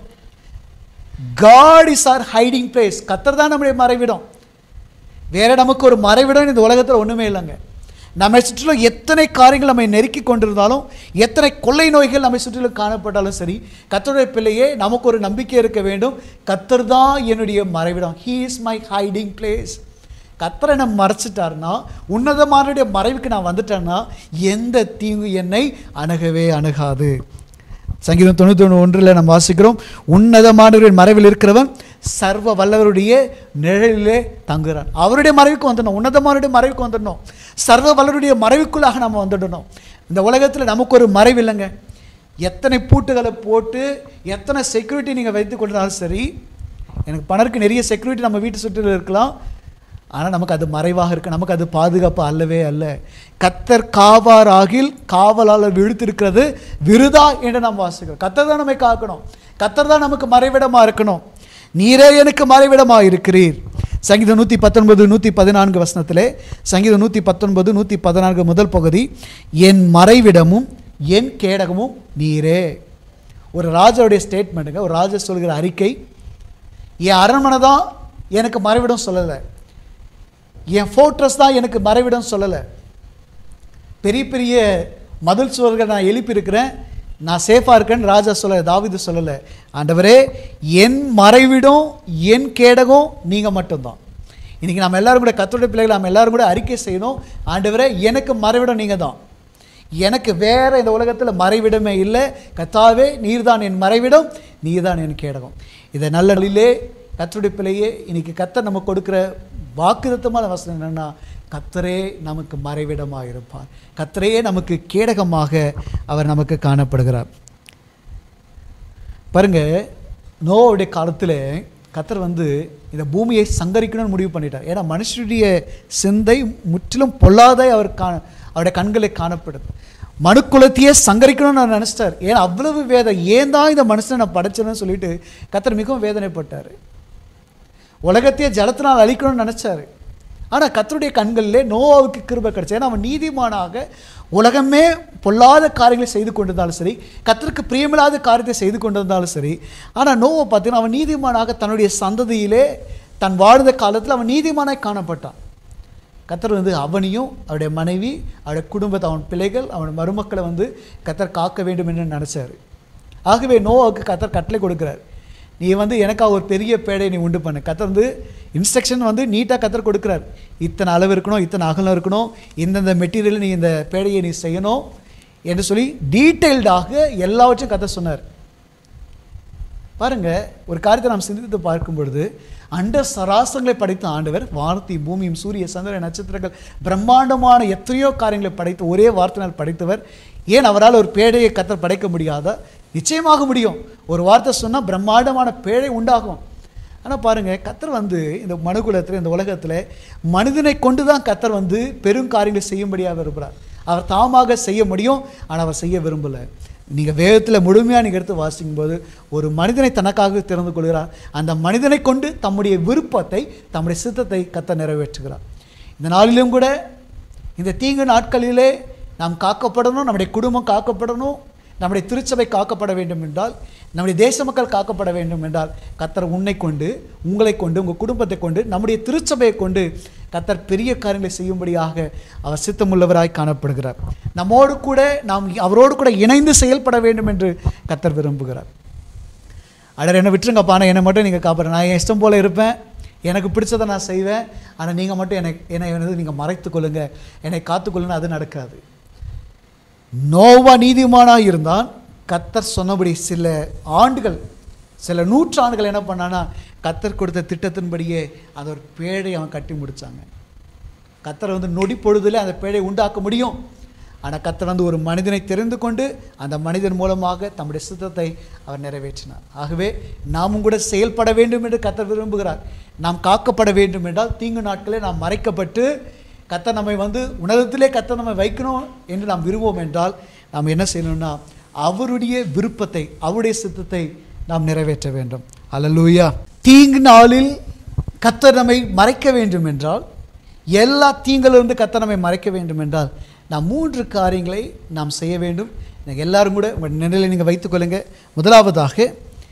God is our hiding place கத்தர் தான் நம்முடைய மறைவிடம் வேற நமக்கு ஒரு மறைவிடம் இந்த உலகத்தில் ஒன்றுமே இல்லைங்க நம்மை சுற்றிலும் எத்தனை காரியங்கள் நம்மை நெருக்கி கொண்டிருந்தாலும் எத்தனை கொள்ளை நோய்கள் நம்மை சுற்றிலும் காணப்பட்டாலும் சரி கத்தருடைய பிள்ளையே நமக்கு ஒரு நம்பிக்கை இருக்க வேண்டும் கத்தர் தான் என்னுடைய மறைவிடம் he is my hiding place கத்தரை நம்ம மறைச்சிட்டாருன்னா உன்னதமானுடைய மறைவுக்கு நான் வந்துட்டேன்னா எந்த தீங்கு என்னை அணுகவே அணுகாது சங்கீதம் தொண்ணூற்றி ஒன்று ஒன்றில் நம்ம வாசிக்கிறோம் உன்னதமானவரின் மறைவில் இருக்கிறவன் சர்வ வல்லவருடைய நிழலிலே தங்குகிறான் அவருடைய மறைவுக்கு வந்துடணும் உன்னதமானுடைய மறைவுக்கு வந்துடணும் சர்வ வல்லவருடைய மறைவுக்குள்ளாக நம்ம வந்துடணும் இந்த உலகத்தில் நமக்கு ஒரு மறைவு இல்லைங்க எத்தனை பூட்டுகளை போட்டு எத்தனை செக்யூரிட்டி நீங்கள் வைத்து கொண்டாலும் சரி எனக்கு பணம் இருக்கு நிறைய செக்யூரிட்டி நம்ம வீட்டு சுற்றிலும் இருக்கலாம் ஆனால் நமக்கு அது மறைவாக இருக்கு நமக்கு அது பாதுகாப்பு அல்லவே அல்ல கத்தர் காவார் ஆகில் காவலாளர் விழுத்திருக்கிறது விருதா என்று நாம் வாசிக்கிறோம் கத்தர் தான் நம்மை காக்கணும் கத்தர் தான் நமக்கு மறைவிடமாக இருக்கணும் நீரே எனக்கு மறைவிடமாக இருக்கிறீர் சங்கீதம் நூற்றி பத்தொன்பது நூற்றி பதினான்கு வசனத்திலே சங்கீதம் நூற்றி பத்தொன்பது நூற்றி பதினான்கு முதல் பகுதி என் மறைவிடமும் என் கேடகமும் நீரே ஒரு ராஜாவுடைய ஸ்டேட்மெண்ட்டுங்க ஒரு ராஜா சொல்கிற அறிக்கை என் அரண்மனை தான் எனக்கு மறைவிடம் சொல்லலை என் ஃபோர்ட்ரஸ் தான் எனக்கு மறைவிடம் சொல்லலை பெரிய பெரிய மதில் சுவர்கள் நான் எழுப்பியிருக்கிறேன் நான் சேஃபாக இருக்கேன்னு ராஜா சொல்ல தாவிது சொல்லலை ஆண்டவரே என் மறைவிடம் என் கேடகம் நீங்கள் மட்டும்தான் இன்றைக்கி நம்ம எல்லாரும் கூட கத்தோடைய பிள்ளைகள் நம்ம எல்லாரும் கூட அறிக்கை செய்யணும் ஆண்டவரே எனக்கு மறைவிடம் நீங்கள் தான் எனக்கு வேற இந்த உலகத்தில் மறைவிடமே இல்லை கத்தாவே நீர்தான் என் மறைவிடம் நீர்தான் என் கேடகம் இதை நல்ல நாளிலே கத்தருடைய பிள்ளையே இன்னைக்கு கத்தர் நமக்கு கொடுக்குற வாக்குதத்தமான வசனம் என்னென்னா கத்தரே நமக்கு மறைவிடமாக இருப்பார் கத்தரே நமக்கு கேடகமாக அவர் நமக்கு காணப்படுகிறார் பாருங்க நோவுடைய காலத்தில் கத்தர் வந்து இந்த பூமியை சங்கரிக்கணும்னு முடிவு பண்ணிட்டார் ஏன்னா மனுஷனுடைய சிந்தை முற்றிலும் பொல்லாத அவர் கா அவருடைய கண்களை காணப்படுது மனுக்குலத்தையே சங்கரிக்கணும்னு அவர் நினச்சிட்டார் ஏன்னா அவ்வளவு வேதம் ஏன் தான் இந்த மனுஷனை நான் படைச்சேன்னு சொல்லிட்டு கத்தர் மிகவும் வேதனைப்பட்டார் உலகத்தையே ஜலத்தினால் அழிக்கணும்னு நினச்சாரு ஆனால் கத்தருடைய கண்களிலே நோவாவுக்கு கிருபை கிடைச்சு ஏன்னா அவன் நீதிமானாக உலகமே பொல்லாத காரியங்களை செய்து கொண்டிருந்தாலும் சரி கத்தருக்கு பிரியமில்லாத காரியத்தை செய்து கொண்டிருந்தாலும் சரி ஆனால் நோவை பார்த்தீங்கன்னா அவன் நீதிமானாக தன்னுடைய சந்ததியிலே தன் வாழ்ந்த காலத்தில் அவன் நீதிமானாய் காணப்பட்டான் கத்தர் வந்து அவனையும் அவருடைய மனைவி அவருடைய குடும்பத்தை அவன் பிள்ளைகள் அவன் மருமக்களை வந்து கத்தர் காக்க வேண்டும் என்று நினச்சார் ஆகவே நோவாவுக்கு கத்தர் கட்டளை கொடுக்குறார் நீ வந்து எனக்காக ஒரு பெரிய பேடையை நீ உண்டு பண்ணு கத்தர் வந்து இன்ஸ்ட்ரக்ஷன் வந்து நீட்டாக கத்தர் கொடுக்குறார் இத்தனை அளவு இருக்கணும் இத்தனை அகலம் இருக்கணும் இந்தந்த மெட்டீரியல் நீ இந்த பேடையை நீ செய்யணும் என்று சொல்லி டீட்டெயில்டாக எல்லாவற்றையும் கத்தர் சொன்னார் பாருங்க ஒரு காரியத்தை நாம் சிந்தித்து பார்க்கும் பொழுது அண்ட சராசங்களை படைத்த ஆண்டவர் வானத்தையும் பூமியும் சூரிய சந்திர நட்சத்திரங்கள் பிரம்மாண்டமான எத்தனையோ காரியங்களை படைத்து ஒரே வார்த்தையினால் படைத்தவர் ஏன் அவரால் ஒரு பேடையை கத்தர் படைக்க முடியாதா நிச்சயமாக முடியும் ஒரு வார்த்தை சொன்னால் பிரம்மாண்டமான பேழை உண்டாகும் ஆனால் பாருங்க கத்தர் வந்து இந்த மனுகுலத்தில் இந்த உலகத்தில் மனிதனை கொண்டு தான் கத்தர் வந்து பெரும் காரியங்களை செய்யும்படியாக விரும்புகிறார் அவர் தாமாக செய்ய முடியும் ஆனால் அவர் செய்ய விரும்பலை நீங்கள் வேதத்தில் முழுமையாக நீங்கள் எடுத்து வாசிக்கும்போது ஒரு மனிதனை தனக்காக திறந்து கொள்கிறார் அந்த மனிதனை கொண்டு தம்முடைய விருப்பத்தை தம்முடைய சித்தத்தை கத்த நிறைவேற்றுகிறார் இந்த நாளிலும் கூட இந்த தீங்கு நாட்களிலே நாம் காக்கப்படணும் நம்முடைய குடும்பம் காக்கப்படணும் நம்முடைய திருச்சபை காக்கப்பட வேண்டும் என்றால் நம்முடைய தேச மக்கள் காக்கப்பட வேண்டும் என்றால் கத்தர் உன்னை கொண்டு உங்களை கொண்டு உங்கள் குடும்பத்தை கொண்டு நம்முடைய திருச்சபையை கொண்டு கத்தர் பெரிய காரியங்களை செய்யும்படியாக அவர் சித்தமுள்ளவராய் காணப்படுகிறார் நம்மோடு கூட நாம் அவரோடு கூட இணைந்து செயல்பட வேண்டும் என்று கத்தர் விரும்புகிறார் அடர் என்னை விட்டுருங்கப்பா ஆனால் என்னை மட்டும் நீங்கள் காப்பாற்ற நான் என் இஷ்டம் போல் இருப்பேன் எனக்கு பிடிச்சதை நான் செய்வேன் ஆனால் நீங்கள் மட்டும் என்னை என்னை வந்து நீங்கள் மறைத்து கொள்ளுங்க என்னை காத்துக்கொள்ளுங்க அது நடக்காது நோவா நீதிமானாக இருந்தான் கத்தர் சொன்னபடி சில ஆண்டுகள் சில நூற்றாண்டுகள் என்ன பண்ணானா கத்தர் கொடுத்த திட்டத்தின்படியே அதை ஒரு பேழை அவன் கட்டி முடிச்சாங்க கத்தர் வந்து நொடி பொழுதுல அந்த பேழை உண்டாக்க முடியும் ஆனால் கத்தர் வந்து ஒரு மனிதனை தெரிந்து கொண்டு அந்த மனிதன் மூலமாக தம்முடைய சித்தத்தை அவர் நிறைவேற்றினார் ஆகவே நாமும் கூட செயல்பட வேண்டும் என்று கத்தர் விரும்புகிறார் நாம் காக்கப்பட வேண்டும் என்றால் தீங்கு நாட்களே நாம் மறைக்கப்பட்டு கத்தர் நம்மை வந்து உணர்த்திலே கத்தர் நம்மை வைக்கணும் என்று நாம் விரும்புவோம் என்றால் நாம் என்ன செய்யணும்னா அவருடைய விருப்பத்தை அவருடைய சித்தத்தை நாம் நிறைவேற்ற வேண்டும் அல்லலூயா தீங்கு நாளில் கத்தர் நம்மை மறைக்க வேண்டும் என்றால் எல்லா தீங்கிலிருந்து கத்தர் நம்மை மறைக்க வேண்டும் என்றால் நாம் மூன்று காரியங்களை நாம் செய்ய வேண்டும் நீங்கள் எல்லாரும் கூட உங்கள் நிலையில் நீங்கள் வைத்துக்கொள்ளுங்க முதலாவதாக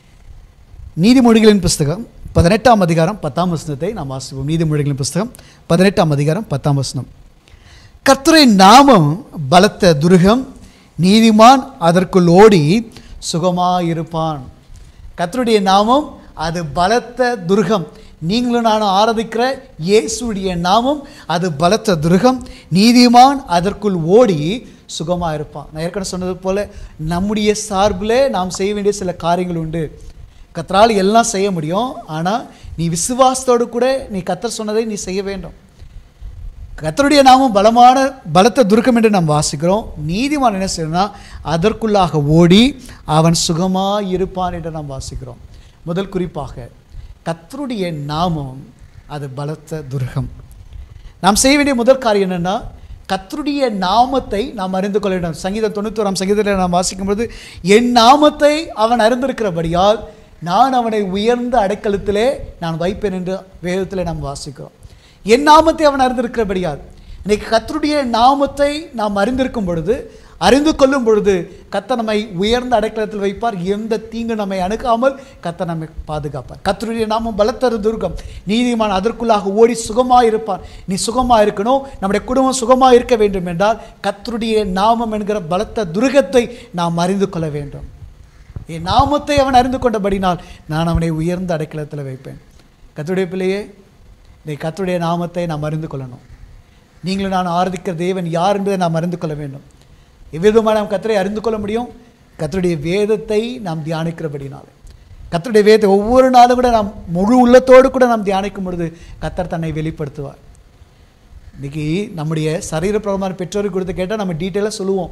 நீதிமொழிகளின் புஸ்தகம் பதினெட்டாம் அதிகாரம் பத்தாம் வசனத்தை நாம் வாசிப்போம் நீதிமொழிகளின் புஸ்தகம் பதினெட்டாம் அதிகாரம் பத்தாம் வசனம் கர்த்தரின் நாமம் பலத்த துருகம் நீதிமான் அதற்குள் ஓடி சுகமாயிருப்பான் கர்த்தருடைய நாமம் அது பலத்த துருகம் நீங்களும் நானும் ஆராதிக்கிற இயேசுடைய நாமம் அது பலத்த துருகம் நீதிமான் அதற்குள் ஓடி சுகமாக இருப்பான் நான் ஏற்கனவே சொன்னது போல் நம்முடைய சார்பில் நாம் செய்ய வேண்டிய சில காரியங்கள் உண்டு கத்தரால் எல்லாம் செய்ய முடியும் ஆனால் நீ விசுவாசத்தோடு கூட நீ கத்தர் சொன்னதை நீ செய்ய வேண்டும் கத்தருடைய நாமம் பலமான பலத்த துருக்கம் என்று நாம் வாசிக்கிறோம் நீதிமான் என்ன செய்யணும்னா அதற்குள்ளாக ஓடி அவன் சுகமாக இருப்பான் என்று நாம் வாசிக்கிறோம் முதல் குறிப்பாக கத்தருடைய நாமம் அது பலத்த துர்கம் நாம் செய்ய வேண்டிய முதல் காரியம் என்னென்னா கத்தருடைய நாமத்தை நாம் அறிந்து கொள்ள வேண்டும் சங்கீதம் தொண்ணூத்தோராம் சங்கீதத்தில் நாம் வாசிக்கும்போது என் நாமத்தை அவன் அறிந்திருக்கிறபடியால் நான் அவனை உயர்ந்த அடைக்கலத்திலே நான் வைப்பேன் என்று வேதத்தில் நாம் வாசிக்கிறோம் என் நாமத்தை அவன் அறிந்திருக்கிறபடியால் இன்னைக்கு கத்தருடைய நாமத்தை நாம் அறிந்திருக்கும் பொழுது அறிந்து கொள்ளும் பொழுது கத்த நம்மை உயர்ந்த அடைக்கலத்தில் வைப்பார் எந்த தீங்கு நம்மை அணுகாமல் கத்த நம்மை பாதுகாப்பார் கத்தருடைய நாமம் பலத்தரு துர்க்கம் நீதிமான் அதற்குள்ளாக ஓடி சுகமாக இருப்பான் நீ சுகமாக இருக்கணும் நம்முடைய குடும்பம் சுகமாக இருக்க வேண்டும் என்றால் கத்தருடைய நாமம் என்கிற பலத்த துருகத்தை நாம் அறிந்து கொள்ள வேண்டும் என் நாமத்தை அவன் அறிந்து கொண்டபடினால் நான் அவனை உயர்ந்த அடைக்கலத்தில் வைப்பேன் கத்துடைய பிள்ளையே இந்த கத்துடைய நாமத்தை நாம் அறிந்து கொள்ளணும் நீங்களும் நான் ஆராதிக்கிற தேவன் யார் என்பதை நாம் அறிந்து கொள்ள வேண்டும் எவ்விதமாக நாம் கத்தரை அறிந்து கொள்ள முடியும் கத்தருடைய வேதத்தை நாம் தியானிக்கிறபடினாலே கத்தருடைய வேதத்தை ஒவ்வொரு நாளும் கூட நாம் முழு உள்ளத்தோடு கூட நாம் தியானிக்கும் பொழுது கத்தர் தன்னை வெளிப்படுத்துவார் இன்னைக்கு நம்முடைய சரீரப்பிரதமான பெற்றோரை குறித்து கேட்டால் நம்ம டீட்டெயிலாக சொல்லுவோம்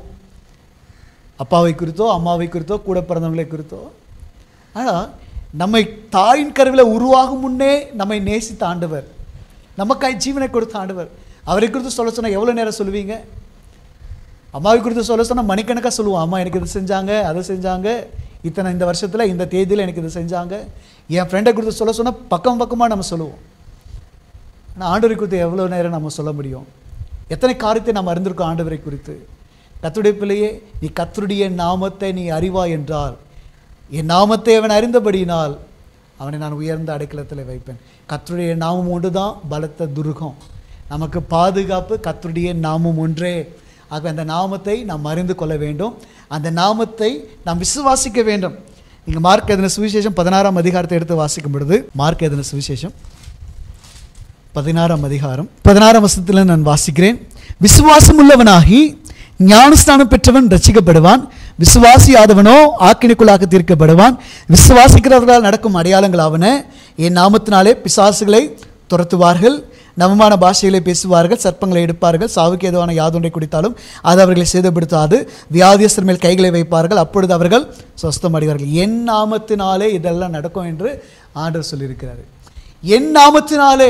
அப்பாவை குறித்தோ அம்மாவை குறித்தோ கூட பிறந்தவங்களை குறித்தோ ஆனால் நம்மை தாயின் கருவில் உருவாகும் முன்னே நம்மை நேசித்த ஆண்டவர் நமக்காய் ஜீவனை கொடுத்த ஆண்டவர் அவரை குறித்து சொல்ல சொன்னால் எவ்வளோ நேரம் சொல்லுவீங்க அம்மாவை குறித்து சொல்ல சொன்னால் மணிக்கணக்காக சொல்லுவோம் அம்மா எனக்கு இது செஞ்சாங்க அதை செஞ்சாங்க இத்தனை இந்த வருஷத்தில் இந்த தேதியில் எனக்கு இது செஞ்சாங்க என் ஃப்ரெண்டை குறித்து சொல்ல சொன்னால் பக்கம் பக்கமாக நம்ம சொல்லுவோம் ஆனால் ஆண்டவரை குறித்து எவ்வளோ நேரம் நம்ம சொல்ல முடியும் எத்தனை காரியத்தை நாம் அறிந்திருக்கோம் ஆண்டவரை குறித்து கத்துடைய பிள்ளையே நீ கத்தருடைய நாமத்தை நீ அறிவாய் என்றால் என் நாமத்தை அவன் அறிந்தபடியினால் அவனை நான் உயர்ந்த அடைக்கலத்தில் வைப்பேன் கத்தருடைய நாமம் ஒன்று தான் பலத்த துருகம் நமக்கு பாதுகாப்பு கர்த்தருடைய நாமம் ஒன்றே ஆக அந்த நாமத்தை நாம் அறிந்து கொள்ள வேண்டும் அந்த நாமத்தை நாம் விசுவாசிக்க வேண்டும் நீங்கள் மார்க் எதன சுவிசேஷம் பதினாறாம் அதிகாரத்தை எடுத்து வாசிக்கும் பொழுது மார்க் எதன சுவிசேஷம் பதினாறாம் அதிகாரம் பதினாறாம் வசனத்தில் நான் வாசிக்கிறேன் விசுவாசம் உள்ளவனாகி ஞானஸ்தானம் பெற்றவன் ரட்சிக்கப்படுவான் விசுவாசியாதவனோ ஆக்கினைக்குள்ளாக தீர்க்கப்படுவான் விசுவாசிக்கிறவர்களால் நடக்கும் அடையாளங்களாவன என் நாமத்தினாலே பிசாசுகளை துரத்துவார்கள் நவமான பாஷைகளை பேசுவார்கள் சர்ப்பங்களை எடுப்பார்கள் சாவுக்கு ஏதுவான யாதொன்றை குடித்தாலும் அது அவர்களை சேதப்படுத்தாது வியாதியஸ்தர் மேல் கைகளை வைப்பார்கள் அப்பொழுது அவர்கள் சொஸ்தம் அடைவார்கள் என் நாமத்தினாலே இதெல்லாம் நடக்கும் என்று ஆண்டவர் சொல்லியிருக்கிறார் என் நாமத்தினாலே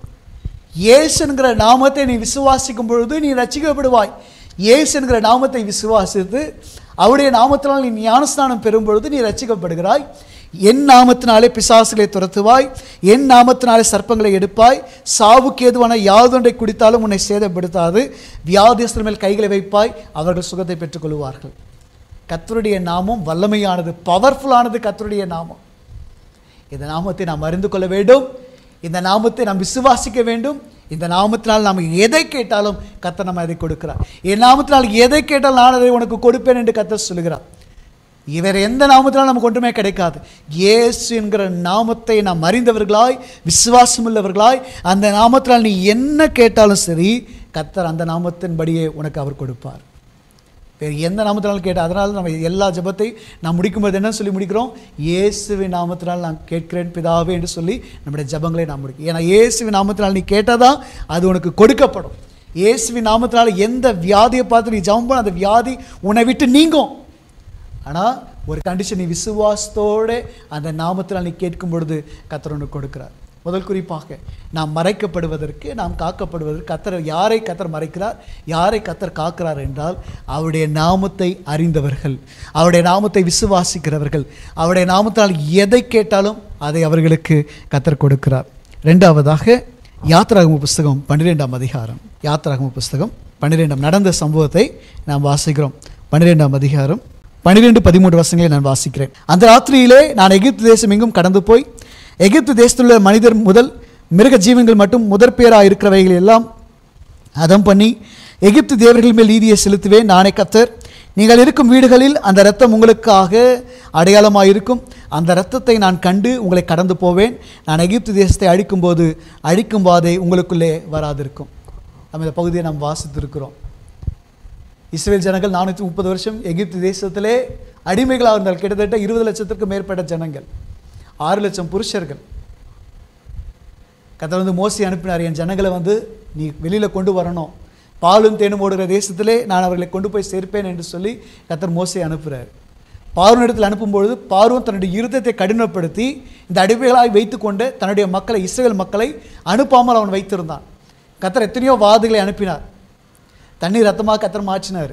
இயேசு என்கிற நாமத்தை நீ விசுவாசிக்கும் பொழுது நீ ரட்சிக்கப்படுவாய் இயேசு என்கிற நாமத்தை விசுவாசித்து அவருடைய நாமத்தினால் நீ ஞானஸ்நானம் பெறும் பொழுது நீ ரட்சிக்கப்படுகிறாய் என் நாமத்தினாலே பிசாசுகளை துரத்துவாய் என் நாமத்தினாலே சர்ப்பங்களை எடுப்பாய் சாவுக்கு ஏதுவான யாதொன்றை குடித்தாலும் உன்னை சேதப்படுத்தாது வியாதியஸ்தர் மேல் கைகளை வைப்பாய் அவர்கள் சுகத்தை பெற்றுக்கொள்வார்கள் கர்த்தருடைய நாமம் வல்லமையானது பவர்ஃபுல்லானது கர்த்தருடைய நாமம் இந்த நாமத்தை நாம் அறிந்து கொள்ள வேண்டும் இந்த நாமத்தை நாம் விசுவாசிக்க வேண்டும் இந்த நாமத்தினால் நாம் எதை கேட்டாலும் கர்த்தர் நம்ம அதை கொடுக்கிறார் என் நாமத்தினால் எதை கேட்டால் நான் அதை உனக்கு கொடுப்பேன் என்று கர்த்தர் சொல்லுகிறார் இவர் எந்த நாமத்தினால் நமக்கு ஒன்றுமே கிடைக்காது இயேசு என்கிற நாமத்தை நாம் அறிந்தவர்களாய் விசுவாசமுள்ளவர்களாய் அந்த நாமத்தினால் நீ என்ன கேட்டாலும் சரி கர்த்தர் அந்த நாமத்தின்படியே உனக்கு அவர் கொடுப்பார் வேறு எந்த நாமத்தினாலும் கேட்டால் அதனால் நம்ம எல்லா ஜெபத்தை நாம் முடிக்கும்போது என்ன சொல்லி முடிக்கிறோம் இயேசுவின் நாமத்தினால் நான் கேட்கிறேன் பிதாவே என்று சொல்லி நம்முடைய ஜெபங்களை நாம் முடிக்கும் ஏன்னா இயேசுவின் நாமத்தினால் நீ கேட்டாதான் அது உனக்கு கொடுக்கப்படும் இயேசுவின் நாமத்தினால் எந்த வியாதியை பார்த்து நீ ஜெபம் பண்ண அந்த வியாதி உன்னை விட்டு நீங்கும் ஆனால் ஒரு கண்டிஷன் நீ விசுவாசத்தோடு அந்த நாமத்தினால் நீ கேட்கும் பொழுது கத்தர் உனக்கு கொடுக்கிறார் முதல் குறிப்பாக நாம் மறைக்கப்படுவதற்கு நாம் காக்கப்படுவதற்கு கத்தர் யாரை கத்தர் மறைக்கிறார் யாரை கத்தர் காக்கிறார் என்றால் அவருடைய நாமத்தை அறிந்தவர்கள் அவருடைய நாமத்தை விசுவாசிக்கிறவர்கள் அவருடைய நாமத்தால் எதை கேட்டாலும் அதை அவர்களுக்கு கத்தர் கொடுக்கிறார் ரெண்டாவதாக யாத்ராகம புஸ்தகம் பன்னிரெண்டாம் அதிகாரம் யாத்ராகம புஸ்தகம் பன்னிரெண்டாம் நடந்த சம்பவத்தை நாம் வாசிக்கிறோம் பன்னிரெண்டாம் அதிகாரம் பன்னிரெண்டு பதிமூன்று வருஷங்களை நான் வாசிக்கிறேன் அந்த ராத்திரியிலே நான் எகிப்து தேசம் எங்கும் கடந்து போய் எகிப்து தேசத்தில் உள்ள மனிதர் முதல் மிருக ஜீவன்கள் மட்டும் முதற் பேராக இருக்கிறவைகள் எல்லாம் அதம் பண்ணி எகிப்து தேவர்கள் மேல் நீதியை செலுத்துவேன் நானே கத்தர் நீங்கள் இருக்கும் வீடுகளில் அந்த இரத்தம் உங்களுக்காக அடையாளமாக இருக்கும் அந்த இரத்தத்தை நான் கண்டு உங்களை கடந்து போவேன் நான் எகிப்து தேசத்தை அழிக்கும்போது அழிக்கும் வாதை உங்களுக்குள்ளே வராதிருக்கும் நம்ம இந்த பகுதியை நாம் வாசித்திருக்கிறோம் இஸ்ரேல் ஜனங்கள் நானூற்றி முப்பது வருஷம் எகிப்து தேசத்திலே அடிமைகளாக இருந்தால் கிட்டத்தட்ட இருபது லட்சத்திற்கு மேற்பட்ட ஜனங்கள் ஆறு லட்சம் புருஷர்கள் கதை வந்து மோசி அனுப்பினார் என் ஜனங்களை வந்து நீ வெளியில் கொண்டு வரணும் பாலும் தேனும் ஓடுகிற தேசத்திலே நான் அவர்களை கொண்டு போய் சேர்ப்பேன் என்று சொல்லி கத்தர் மோசை அனுப்புகிறார் பார்வனிடத்தில் அனுப்பும்பொழுது பார்வன் தன்னுடைய இருதயத்தை கடினப்படுத்தி இந்த அடிமைகளாய் வைத்துக்கொண்டு தன்னுடைய மக்களை இஸ்ரேல் மக்களை அனுப்பாமல் அவன் வைத்திருந்தான் கத்தர் எத்தனையோ வாதுகளை அனுப்பினார் தண்ணீர் ரத்தமாக கத்தர் மாற்றினார்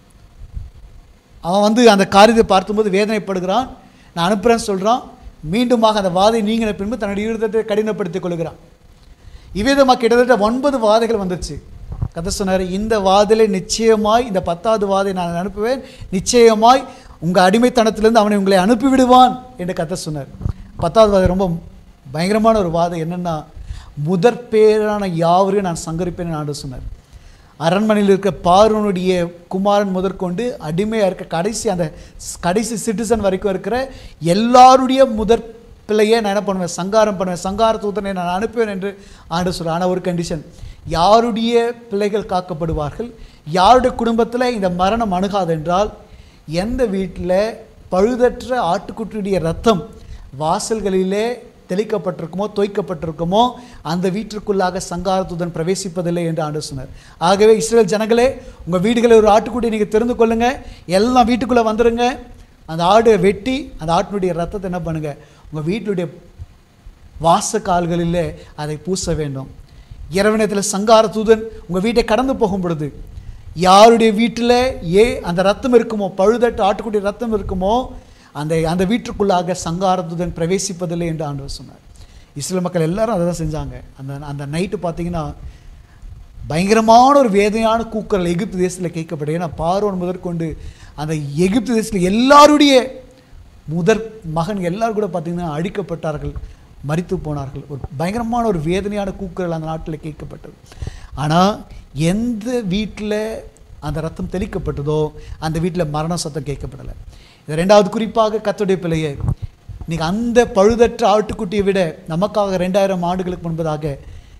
அவன் வந்து அந்த காரியத்தை பார்க்கும்போது வேதனைப்படுகிறான் நான் அனுப்புகிறேன்னு சொல்கிறான் மீண்டுமாக அந்த வாதை நீங்கின பின்பு தன்னுடைய இருதயத்தை கடினப்படுத்திக் கொள்கிறான் இவ்விதமாக கிட்டத்தட்ட ஒன்பது வாதைகள் வந்துச்சு கதை சொன்னார் இந்த வாதிலை நிச்சயமாய் இந்த பத்தாவது வாதை நான் அனுப்புவேன் நிச்சயமாய் உங்கள் அடிமைத்தனத்திலிருந்து அவனை உங்களை அனுப்பிவிடுவான் என்று கதை சொன்னார் பத்தாவது வாதை ரொம்ப பயங்கரமான ஒரு வாதம் என்னென்னா முதற் பேரான யாவரையும் நான் சங்கரிப்பேன் ஆண்டு சொன்னார் அரண்மனையில் இருக்க பார்வனுடைய குமாரன் முதற்கொண்டு அடிமையாக இருக்க கடைசி அந்த ஸ்- கடைசி சிட்டிசன் வரைக்கும் இருக்கிற எல்லாருடைய முதற் பிள்ளையே நான் என்ன பண்ணுவேன் சங்காரம் பண்ணுவேன் சங்கார தூதனை நான் அனுப்புவேன் என்று ஆண்டு சொல்கிறேன் ஆனால் ஒரு கண்டிஷன் யாருடைய பிள்ளைகள் காக்கப்படுவார்கள் யாருடைய குடும்பத்தில் இந்த மரணம் அணுகாது என்றால் எந்த வீட்டில் பழுதற்ற ஆட்டுக்குட்டியுடைய ரத்தம் வாசல்களிலே தெளிக்கப்பட்டிருக்குமோ தோய்க்கப்பட்டிருக்குமோ அந்த வீட்டிற்குள்ளாக சங்காரத்துடன் பிரவேசிப்பதில்லை என்று ஆண்டு சொன்னார் ஆகவே இஸ்ரேல் ஜனங்களே உங்கள் வீடுகளில் ஒரு ஆட்டுக்குட்டியை நீங்கள் தெரிந்து கொள்ளுங்க எல்லாம் வீட்டுக்குள்ளே வந்துருங்க அந்த ஆடை வெட்டி அந்த ஆட்டினுடைய ரத்தத்தை என்ன பண்ணுங்க உங்கள் வீட்டுடைய வாச கால்களிலே அதை பூச வேண்டும் இரவு நேரத்தில் சங்கார தூதன் உங்கள் வீட்டை கடந்து போகும் பொழுது யாருடைய வீட்டில் ஏ அந்த ரத்தம் இருக்குமோ பழுதட்டு ஆட்டுக்குட்டி ரத்தம் இருக்குமோ அந்த அந்த வீட்டுக்குள்ளாக சங்கார தூதன் பிரவேசிப்பதில்லை என்று ஆண்டவர் சொன்னார் இஸ்ரேல் மக்கள் எல்லாரும் அதை தான் செஞ்சாங்க அந்த அந்த நைட்டு பார்த்தீங்கன்னா பயங்கரமான ஒரு வேதனையான கூக்குரல் எகிப்து தேசத்தில் கேட்கப்படும் ஏன்னா பார்வோன் முதற்கொண்டு அந்த எகிப்து தேசத்தில் எல்லாருடைய முதற் மகன் எல்லாரும் கூட பார்த்தீங்கன்னா அழிக்கப்பட்டார்கள் மரித்து போனார்கள் ஒரு பயங்கரமான ஒரு வேதனையான கூக்குரல் அந்த நாட்டில் கேட்கப்பட்டது ஆனால் எந்த வீட்டில் அந்த ரத்தம் தெளிக்கப்பட்டதோ அந்த வீட்டில் மரண சத்தம் கேட்கப்படலை இது ரெண்டாவது குறிப்பாக கத்துடைய பிள்ளையே இன்னைக்கு அந்த பழுதற்ற ஆட்டுக்குட்டியை விட நமக்காக ரெண்டாயிரம் ஆண்டுகளுக்கு முன்பதாக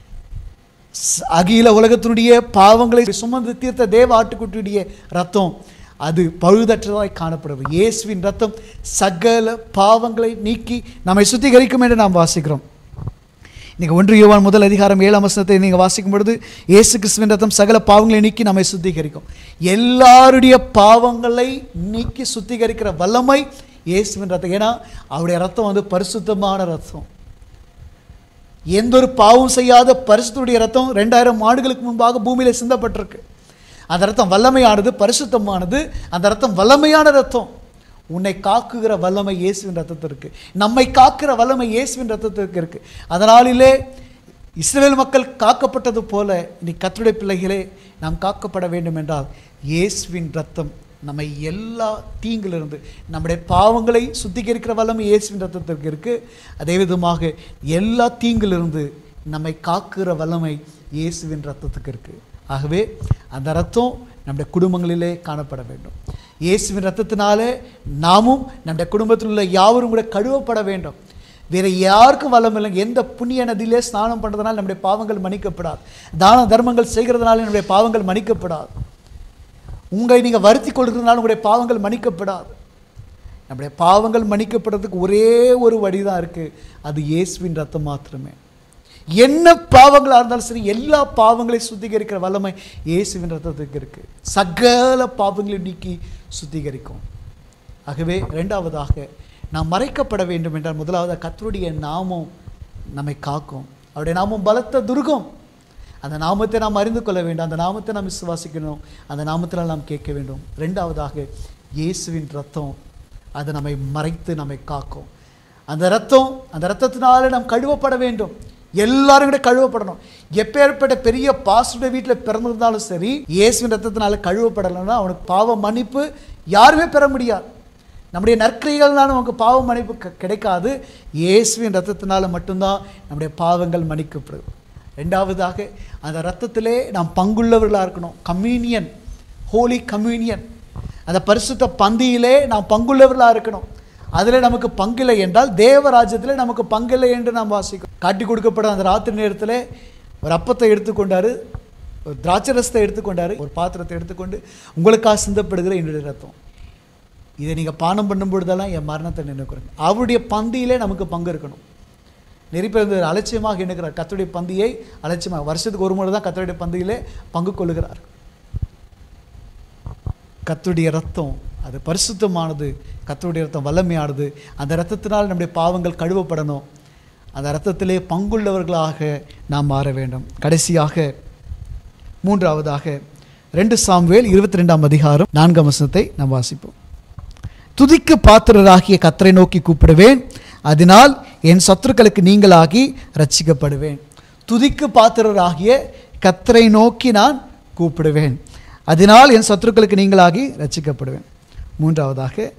ஸ்- அகில உலகத்தினுடைய பாவங்களை சுமந்து தீர்த்த தேவ ஆட்டுக்குட்டியுடைய ரத்தம் அது பழுதற்றதாய் காணப்படுது இயேசுவின் ரத்தம் சகல பாவங்களை நீக்கி நம்மை சுத்திகரிக்கும் என்று நாம் வாசிக்கிறோம் இன்னைக்கு ஒன்று யோவான் முதல் அதிகாரம் ஏழாம் வசனத்தை நீங்கள் வாசிக்கும் பொழுது இயேசு கிறிஸ்துவின் ரத்தம் சகல பாவங்களை நீக்கி நம்மை சுத்திகரிக்கும் எல்லாருடைய பாவங்களை நீக்கி சுத்திகரிக்கிற வல்லமை இயேசுவின் ரத்தம் ஏன்னா அவருடைய ரத்தம் வந்து பரிசுத்தமான ரத்தம் எந்த ஒரு பாவம் செய்யாத பரிசுத்துடைய ரத்தம் ரெண்டாயிரம் ஆண்டுகளுக்கு முன்பாக பூமியில சிந்தப்பட்டிருக்கு அந்த ரத்தம் வல்லமையானது பரிசுத்தமானது அந்த ரத்தம் வல்லமையான ரத்தம் உன்னை காக்குகிற வல்லமை இயேசுவின் ரத்தத்திற்கு நம்மை காக்கிற வல்லமை இயேசுவின் ரத்தத்திற்கு இருக்கு அதனாலிலே இஸ்ரவேல் மக்கள் காக்கப்பட்டது போல நீ கத்துடைய பிள்ளைகளே நாம் காக்கப்பட வேண்டும் என்றால் இயேசுவின் ரத்தம் நம்மை எல்லா தீங்கிலிருந்து நம்முடைய பாவங்களை சுத்திகரிக்கிற வல்லமை இயேசுவின் ரத்தத்திற்கு இருக்கு அதே விதமாக எல்லா தீங்கிலிருந்து நம்மை காக்குகிற வல்லமை இயேசுவின் ரத்தத்துக்கு இருக்கு ஆகவே அந்த ரத்தம் நம்முடைய குடும்பங்களிலே காணப்பட வேண்டும் இயேசுவின் ரத்தத்தினாலே நாமும் நம்முடைய குடும்பத்தில் உள்ள யாவரும் கூட கழுவப்பட வேண்டும் வேற யாருக்கும் வல்லம் இல்லை எந்த புண்ணிய நதியிலே ஸ்நானம் பண்ணுறதுனால நம்முடைய பாவங்கள் மன்னிக்கப்படாது தான தர்மங்கள் செய்கிறதுனால நம்முடைய பாவங்கள் மன்னிக்கப்படாது உங்களை நீங்கள் வருத்தி கொள்கிறதுனால உங்களுடைய பாவங்கள் மன்னிக்கப்படாது நம்முடைய பாவங்கள் மன்னிக்கப்படுறதுக்கு ஒரே ஒரு வழி தான் இருக்குது அது இயேசுவின் ரத்தம் மாத்திரமே என்ன பாவங்களாக இருந்தாலும் சரி எல்லா பாவங்களையும் சுத்திகரிக்கிற வல்லமை இயேசுவின் ரத்தத்துக்கு இருக்குது சகல பாவங்களையும் நீக்கி சுத்திகரிக்கும் ஆகவே ரெண்டாவதாக நாம் மறைக்கப்பட வேண்டும் என்றால் முதலாவது கர்த்தருடைய நாமம் நம்மை காக்கும் அவருடைய நாமம் பலத்த துர்கம் அந்த நாமத்தை நாம் அறிந்து கொள்ள வேண்டும் அந்த நாமத்தை நாம் விசுவாசிக்கணும் அந்த நாமத்தில் நாம் கேட்க வேண்டும் ரெண்டாவதாக இயேசுவின் ரத்தம் அது நம்மை மறைத்து நம்மை காக்கும் அந்த ரத்தம் அந்த ரத்தத்தினால நாம் கழுவப்பட வேண்டும் எல்லாரும் கூட கழுவப்படணும் எப்பேற்பட்ட பெரிய பாஸ்டருடைய வீட்டில் பிறந்திருந்தாலும் சரி இயேசுவின் ரத்தத்தினால கழுவப்படலைன்னா அவனுக்கு பாவ மன்னிப்பு யாருமே பெற முடியாது நம்முடைய நற்கிரைகள்னால நமக்கு பாவ மன்னிப்பு க- கிடைக்காது இயேசுவின் ரத்தத்தினால மட்டும்தான் நம்முடைய பாவங்கள் மன்னிக்கப்படுது ரெண்டாவதாக அந்த ரத்தத்திலே நாம் பங்குள்ளவர்களாக இருக்கணும் கம்யூனியன் ஹோலி கம்யூனியன் அந்த பரிசுத்த பந்தியிலே நாம் பங்குள்ளவர்களாக இருக்கணும் அதில் நமக்கு பங்கில்லை என்றால் தேவராஜ்யத்தில் நமக்கு பங்கில்லை என்று நாம் வாசிக்கிறோம் காட்டி கொடுக்கப்பட்ட அந்த ராத்திரி நேரத்தில் ஒரு அப்பத்தை எடுத்துக்கொண்டாரு ஒரு திராட்சை ரசத்தை எடுத்துக்கொண்டாரு ஒரு பாத்திரத்தை எடுத்துக்கொண்டு உங்களுக்காக சிந்தப்படுகிற என்னுடைய ரத்தம் இதை நீங்கள் பானம் பண்ணும் பொழுதெல்லாம் என் மரணத்தை நினைக்கிறேன் அவருடைய பந்தியிலே நமக்கு பங்கு இருக்கணும் நிறைய பேர் வந்து அலட்சியமாக எண்ணுகிறார் கத்தருடைய பந்தியை அலட்சியமாக வருஷத்துக்கு ஒரு முறை தான் கத்தருடைய பந்தியிலே பங்கு கொள்ளுகிறார் கத்தருடைய ரத்தம் அது பரிசுத்தமானது கத்தருடைய ரத்தம் வல்லமையானது அந்த ரத்தத்தினால் நம்முடைய பாவங்கள் கழுவப்படணும் அந்த ரத்தத்திலே பங்குள்ளவர்களாக நாம் மாற வேண்டும் கடைசியாக மூன்றாவதாக ரெண்டு சாம்வேல் இருபத்தி ரெண்டாம் அதிகாரம் நான்காம் வசனத்தை நாம் வாசிப்போம் துதிக்கு பாத்திரராகிய கத்தரை நோக்கி கூப்பிடுவேன் அதனால் என் சத்துருக்களுக்கு நீங்களாகி ரட்சிக்கப்படுவேன் துதிக்கு பாத்திரராகிய கத்தரை நோக்கி நான் கூப்பிடுவேன் அதனால் என் சத்துருக்களுக்கு நீங்களாகி ரட்சிக்கப்படுவேன் மூன்றாவதாக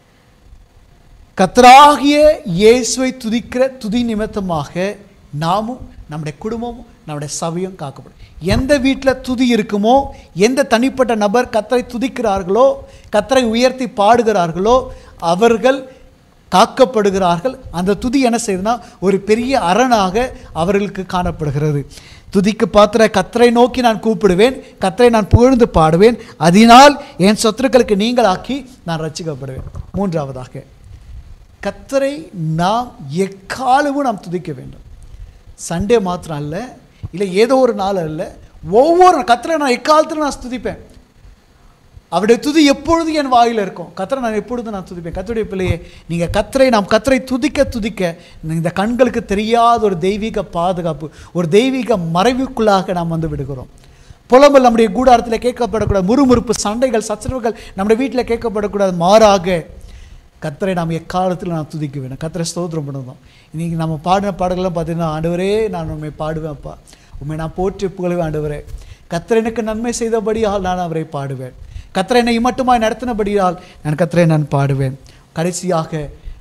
கத்தராகிய இயேசுவை துதிக்கிற துதி நிமித்தமாக நாமும் நம்முடைய குடும்பமும் நம்முடைய சபையும் காக்கப்படும் எந்த வீட்டில் துதி இருக்குமோ எந்த தனிப்பட்ட நபர் கத்தரை துதிக்கிறார்களோ கத்தரை உயர்த்தி பாடுகிறார்களோ அவர்கள் காக்கப்படுகிறார்கள் அந்த துதி என்ன செய்யுதுன்னா ஒரு பெரிய அரணாக அவர்களுக்கு காணப்படுகிறது துதிக்கு பாத்திர கத்தரை நோக்கி நான் கூப்பிடுவேன் கத்தரை நான் புகழ்ந்து பாடுவேன் அதனால் என் சத்துருக்களுக்கு நீங்களாக்கி நான் ரட்சிக்கப்படுவேன் மூன்றாவதாக கத்தரை நாம் எக்காலமும் நாம் துதிக்க வேண்டும் சண்டே மாத்திரம் அல்ல இல்லை ஏதோ ஒரு நாள் அல்ல ஒவ்வொரு கத்தரை நான் எக்காலத்திலும் நான் துதிப்பேன் அவருடைய துதி எப்பொழுதும் என் வாயில் இருக்கும் கத்தரை நான் எப்பொழுதும் நான் துதிப்பேன் கத்தருடைய பிள்ளையே நீங்கள் கத்தரை நாம் கத்தரை துதிக்க துதிக்க இந்த கண்களுக்கு தெரியாத ஒரு தெய்வீக பாதுகாப்பு ஒரு தெய்வீக மறைவுக்குள்ளாக நாம் வந்து விடுகிறோம் புலம்பல் நம்முடைய கூடாரத்தில் கேட்கப்படக்கூடாது முறுமுறுப்பு சண்டைகள் சச்சரவுகள் நம்முடைய வீட்டில் கேட்கப்படக்கூடாது மாறாக கத்தரை நாம் எக்காலத்தில் நான் துதிக்க வேணும் கத்தரை ஸ்தோத்திரம் பண்ணுவோம் இன்னைக்கு நம்ம பாடின பாடல்கள்லாம் பார்த்தீங்கன்னா ஆண்டவரே நான் உண்மை பாடுவேன்ப்பா உண்மை நான் போற்றி புகழுவேன் ஆண்டவரே கத்தர் எனக்கு நன்மை செய்தபடியால் நான் அவரை பாடுவேன் கத்தரை என்னை மட்டுமாய் நடத்தினபடியால் நான் கத்தரை நான் பாடுவேன் கடைசியாக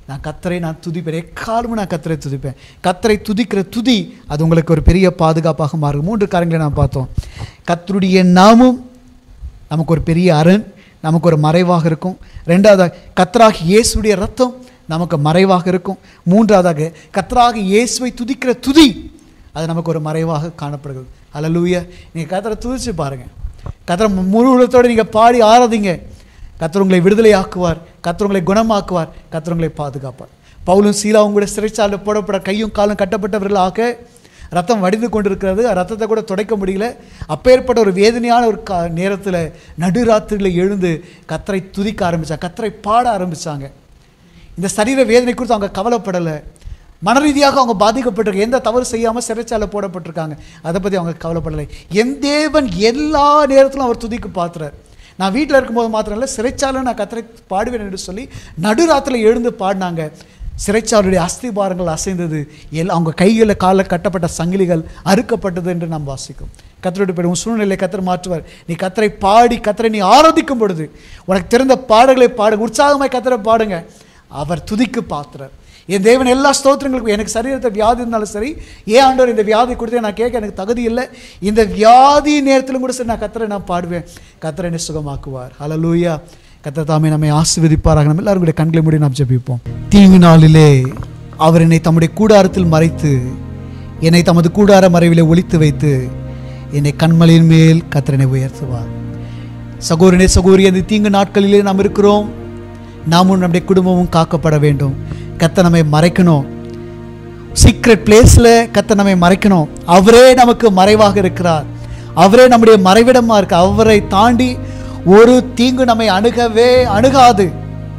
நான் கத்தரை நான் துதிப்பேன் எக்காலமும் நான் கத்தரை துதிப்பேன் கத்தரை துதிக்கிற துதி அது உங்களுக்கு ஒரு பெரிய பாதுகாப்பாக மாறும் மூன்று காரியங்களை நான் பார்த்தோம் கத்தருடைய நாமும் நமக்கு ஒரு பெரிய அரண் நமக்கு ஒரு மறைவாக இருக்கும் ரெண்டாவதாக கத்தராகி இயேசுடைய ரத்தம் நமக்கு மறைவாக இருக்கும் மூன்றாவதாக கத்தராகி இயேசுவை துதிக்கிற துதி அது நமக்கு ஒரு மறைவாக காணப்படுகிறது அல்லலூயா நீங்கள் கத்தரை துதிச்சு பாருங்கள் கத்தரை முழு உள்ளத்தோடு நீங்கள் பாடி ஆராதிங்க கத்தர் உங்களை விடுதலை ஆக்குவார் கத்தர் உங்களை குணமாக்குவார் கத்தர் உங்களை பாதுகாப்பார் பவுலும் சீலாவும் கூட சிறைச்சாலையில் போடப்பட கையும் காலும் கட்டப்பட்டவர்களாக ரத்தம் வடிந்து கொண்டிருக்கிறது ரத்தத்தை கூட துடைக்க முடியல அப்பேற்பட்ட ஒரு வேதனையான ஒரு கா நேரத்தில் நடுராத்திரியில் எழுந்து கத்தரை துதிக்க ஆரம்பித்தாங்க கத்தரை பாட ஆரம்பித்தாங்க இந்த சரீர வேதனை குறித்து அவங்க கவலைப்படலை மனரீதியாக அவங்க பாதிக்கப்பட்டிருக்க எந்த தவறு செய்யாமல் சிறைச்சாலை போடப்பட்டிருக்காங்க அதை பற்றி அவங்க கவலைப்படலை என் தேவன் எல்லா நேரத்திலும் அவர் துதிக்கு பார்த்துறார் நான் வீட்டில் இருக்கும்போது மாத்திரம் இல்லை சிறைச்சாலை நான் கத்தரை பாடுவேன் என்று சொல்லி நடுராத்திரில் எழுந்து பாடினாங்க சிறைச்சாலுடைய அஸ்திபாரங்கள் அசைந்தது எல்லாம் அவங்க கைகளில் காலில் கட்டப்பட்ட சங்கிலிகள் அறுக்கப்பட்டது என்று நாம் வாசிக்கும் கத்தரோடு போய் உன் சூழ்நிலை கத்தர் மாற்றுவார் நீ கத்தரை பாடி கத்தரை நீ ஆராதிக்கும் பொழுது உனக்கு தெரிந்த பாடல்களை பாடுங்க உற்சாகமாய் கத்தரை பாடுங்க அவர் துதிக்கு பாத்திரர் என் தேவன் எல்லா ஸ்தோத்திரங்களுக்கும் எனக்கு சரீரத்தை வியாதி இருந்தாலும் சரி ஏன் ஆண்டவர் இந்த வியாதி கொடுத்து நான் கேட்க எனக்கு தகுதி இல்லை இந்த வியாதி நேரத்திலும் கூட சரி நான் கத்தரை நான் பாடுவேன் கத்தரை என்னை சுகமாக்குவார் ஹalleluya கத்தர் தாமே நம்மை ஆசீர்வதிப்பாராக நம்ம எல்லாரும் கூட கண்களை மூடி நாம் ஜெபிப்போம் தீங்கு நாளிலே அவர் என்னை தம்முடைய கூடாரத்தில் மறைத்து என்னை தமது கூடார மறைவிலே ஒளித்து வைத்து என்னை கண்மலையின் மேல் கத்தரனை உயர்த்துவார் சகோதரனே சகோதரி அந்த தீங்கு நாட்களிலே நாம் இருக்கிறோம் நாமும் நம்முடைய குடும்பமும் காக்கப்பட வேண்டும் கத்த நம்மை மறைக்கணும் சீக்ரெட் பிளேஸில் கத்த நம்மை மறைக்கணும் அவரே நமக்கு மறைவாக இருக்கிறார் அவரே நம்முடைய மறைவிடமா இருக்கு அவரை தாண்டி ஒரு தீங்கு நம்மை அணுகவே அணுகாது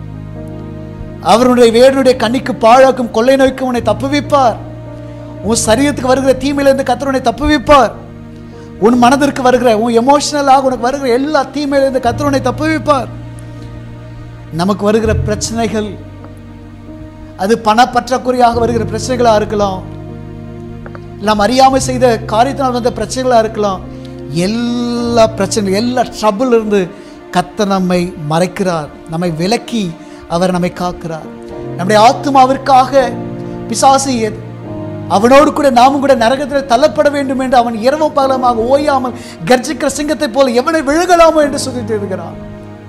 அவருடைய வேடனுடைய கண்ணிக்கு பாழாக்கும் கொள்ளை நோய்க்கு உன்னை தப்புவிப்பார் உன் சரீரத்துக்கு வருகிற தீமையிலிருந்து கத்தர் உன்னை தப்புவிப்பார் உன் மனதிற்கு வருகிற உன் எமோஷனலாக உனக்கு வருகிற எல்லா தீமையிலிருந்து கத்தர் உன்னை தப்புவிப்பார் நமக்கு வருகிற பிரச்சனைகள் அது பணப்பற்றாக்குறையாக வருகிற பிரச்சனைகளாக இருக்கலாம் நாம் அறியாமல் செய்த காரியத்தினால் வந்த பிரச்சனைகளாக இருக்கலாம் எல்லா பிரச்சனைகள் எல்லா ட்ரபிள் இருந்து கத்த நம்மை மறைக்கிறார் நம்மை விலக்கி அவர் நம்மை காக்கிறார் நம்முடைய ஆத்மாவிற்காக பிசாசு எ- அவனோடு கூட நாமும் கூட நரகத்தில் தள்ளப்பட வேண்டும் என்று அவன் இரவும் பகலமாக ஓயாமல் கர்ஜிக்கிற சிங்கத்தைப் போல எவனை விழுகலாமோ என்று சொல்லி இருக்கிறான்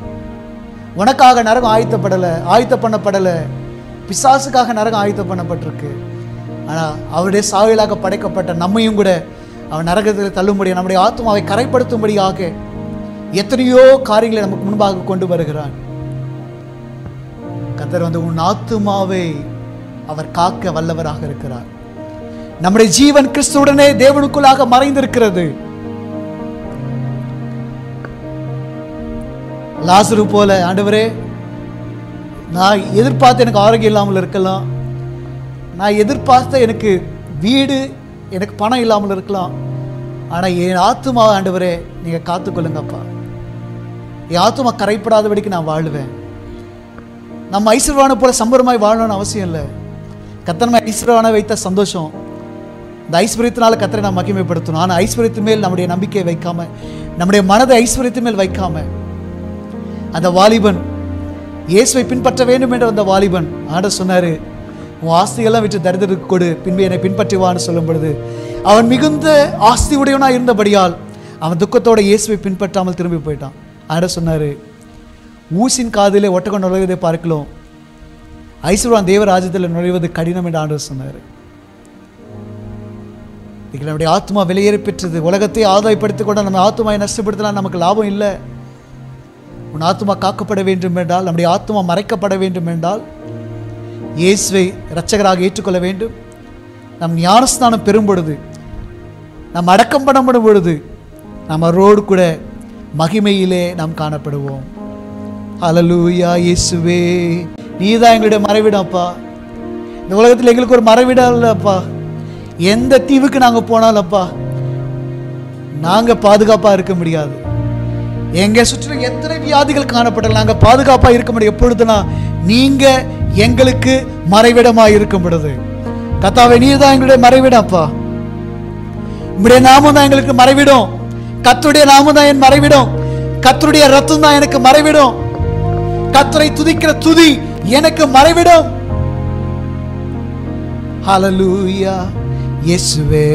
உனக்காக நரகம் ஆயத்தப்படலை ஆயத்த பண்ணப்படலை பிசாசுக்காக நரகம் ஆயத்தம் பண்ணப்பட்டிருக்கு ஆனால் அவருடைய சாயலாக படைக்கப்பட்ட நம்மையும் கூட அவன் நரகத்தில் தள்ளும்படி நம்முடைய ஆத்மாவை கரைப்படுத்தும்படியாக எத்தனையோ காரியங்களை நமக்கு முன்பாக கொண்டு வருகிறான் கத்தர் வந்து உன் ஆத்துமாவை அவர் காக்க வல்லவராக இருக்கிறார் நம்முடைய ஜீவன் கிறிஸ்துவுடனே தேவனுக்குள்ளாக மறைந்திருக்கிறது லாசரு போல ஆண்டவரே நான் எதிர்பார்த்த எனக்கு ஆரோக்கியம் இல்லாமல் இருக்கலாம் நான் எதிர்பார்த்த எனக்கு வீடு எனக்கு பணம் இல்லாமல் இருக்கலாம் ஆனால் என் ஆத்துமா ஆண்டவரே நீங்கள் காத்துக்கொள்ளுங்கப்பா என் ஆத்துமா கரைப்படாதபடிக்கு நான் வாழுவேன் நம்ம ஐஸ்வர்வான போல சம்பரமாய் வாழணும்னு அவசியம் இல்லை கத்தனமை ஐஸ்வர்வான வைத்த சந்தோஷம் இந்த ஐஸ்வர்யத்தினால கத்தரை நாம் மகிமைப்படுத்தணும் ஆனால் ஐஸ்வர்யத்தின் மேல் நம்முடைய நம்பிக்கையை வைக்காம நம்முடைய மனதை ஐஸ்வர்யத்தின் மேல் வைக்காம அந்த வாலிபன் இயேசுவை பின்பற்ற வேண்டும் என்ற அந்த வாலிபன் ஆட சொன்னாரு உன் ஆஸ்தியெல்லாம் விட்டு தரிதருக்கு கொடு பின்பு என்னை பின்பற்றுவான்னு சொல்லும் பொழுது அவன் மிகுந்த ஆஸ்தி உடையவனா இருந்தபடியால் அவன் துக்கத்தோட இயேசுவை பின்பற்றாமல் திரும்பி போயிட்டான் ஆட சொன்னாரு ஊசின் காதிலே ஒட்டகம் நுழைவதை பார்க்கலாம் ஐஸ்வர்வான் தேவராஜ்யத்தில் நுழைவது கடினம் என்று ஆண்டவர் சொன்னார் இன்னைக்கு நம்முடைய ஆத்மா வெளியேறி பெற்றது உலகத்தை ஆதாயப்படுத்திக் கொண்ட நம்ம ஆத்மாவை நஷ்டப்படுத்தலாம் நமக்கு லாபம் இல்லை உன் ஆத்மா காக்கப்பட வேண்டும் என்றால் நம்முடைய ஆத்மா மறைக்கப்பட வேண்டும் என்றால் இயேசுவை இரட்சகராக ஏற்றுக்கொள்ள வேண்டும் நம் ஞானஸ்தானம் பெறும் பொழுது நாம் அடக்கம் பண்ணப்படும் பொழுது நாம் அவரோடு கூட மகிமையிலே நாம் காணப்படுவோம் ஹalleluya இயேசுவே நீதான் எங்களுடைய மறைவிடம்ப்பா இந்த உலகத்தில் எங்களுக்கு ஒரு மறைவிடம் இல்லைப்பா எந்த தீவுக்கு நாங்கள் போனாலும்ப்பா நாங்கள் பாதுகாப்பாக இருக்க முடியாது எங்க சுற்றிலும் எத்தனை வியாதிகள் காணப்படலாம் நாங்கள் பாதுகாப்பாக இருக்க முடியும் எப்பொழுதுனா நீங்க எங்களுக்கு மறைவிடமாக இருக்கும் பொழுது கத்தாவை நீ தான் எங்களுடைய மறைவிடம்ப்பா உம்முடைய நாமம் தான் எங்களுக்கு மறைவிடும் கத்துடைய நாமம் தான் என் மறைவிடும் கத்தருடைய ரத்தம் தான் எனக்கு மறைவிடும் கத்தரை துதிக்கிற துதி எனக்கு மறைவிடும் ஹalleluya இயேசுவே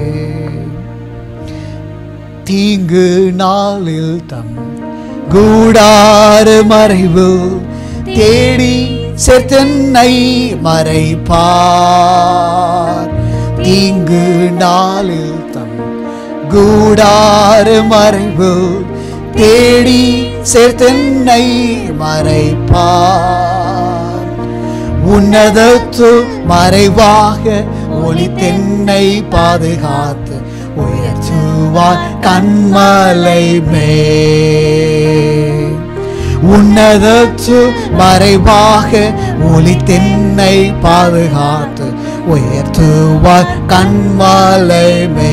தீங்கு நாளில் தம் கூடார மறைவு தேடி செத்தன்னை மறைப்பார் தீங்கு நாளில் தம் கூடார மறைவு தேடி சேர்த்தென்னை மறைப்பார் உன்னதத்து மறைவாக ஒளி தென்னை பாதுகாத்து உயர்த்துவார் கண்மலை மே உன்னதத்து மறைவாக ஒளி தென்னை பாதுகாத்து உயர்த்துவார் கண்மலை மே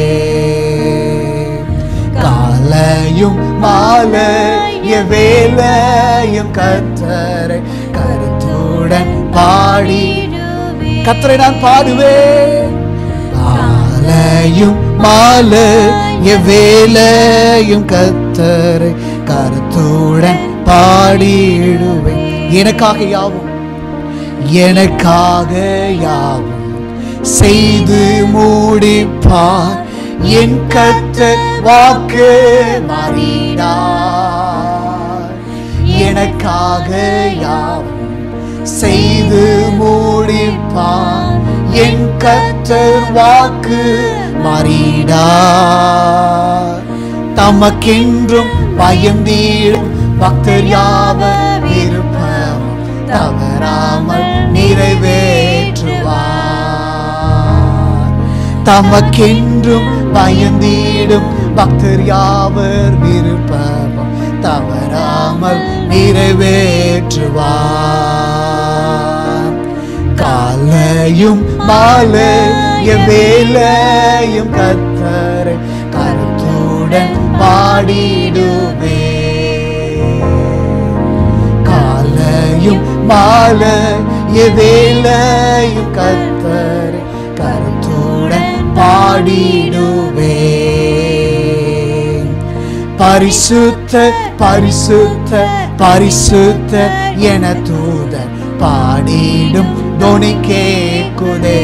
காலையும் மாலைய வேலையும் கத்தரை கருத்துடன் பாடி கத்தரை நான் பாடுவேன் காலையும் மாலைய வேலையும் கத்தரை கருத்துடன் பாடிடுவேன் எனக்காக யாவும் எனக்காக யாவும் செய்து மூடிப்பார் என் கத்தர் வாக்கு மாறினார் எனக்காக யாவும் செய்து மூடிப்பார் என் கத்தர் வாக்கு மாறினார் தமக்கென்றும் பயந்தீடும் பக்தர் யாவர் விருப்பம் தவறாமல் நிறைவேற்றுவார் தமக்கென்றும் பயந்தீடும் பக்தர் யாவர் விருப்பம் தவறாமல் நிறைவேற்றுவார் காலையும் மாலைய வேலையும் கத்தரை கருத்துடன் பாடிடுவே காலையும் மாலைய வேலையும் கத்தரை கருத்துடன் பாடிடுவே பரிசுத்த பரிசுத்த பரிசுத்த என தூதர் பாடிடும் தொனி கேக்குதே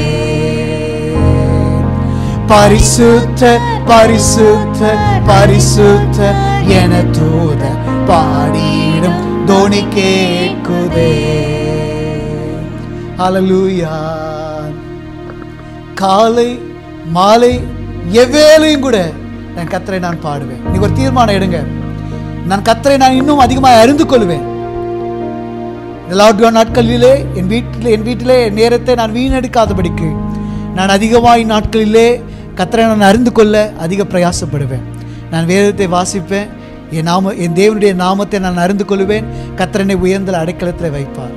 பரிசுத்த பரிசுத்த பரிசுத்த என தூதர் பாடிடும் தொனி கேக்குதே ஹalleluya காலை மாலை எவ்வேளையும் கூட நான் கத்தரை நான் பாடுவேன் நீங்க ஒரு தீர்மானம் எடுங்க நான் கத்தரை நான் இன்னும் அதிகமாக அறிந்து கொள்வேன் இந்த லாக்டவுன் நாட்களிலே என் வீட்டில் என் வீட்டிலே என் நேரத்தை நான் வீணெடுக்காதபடிக்கு நான் அதிகமாக நாட்களிலே கத்தரை நான் அறிந்து கொள்ள அதிக பிரயாசப்படுவேன் நான் வேதத்தை வாசிப்பேன் என் நாம என் தேவனுடைய நாமத்தை நான் அறிந்து கொள்வேன் கத்தரனை உயர்ந்த அடைக்கலத்தில் வைப்பார்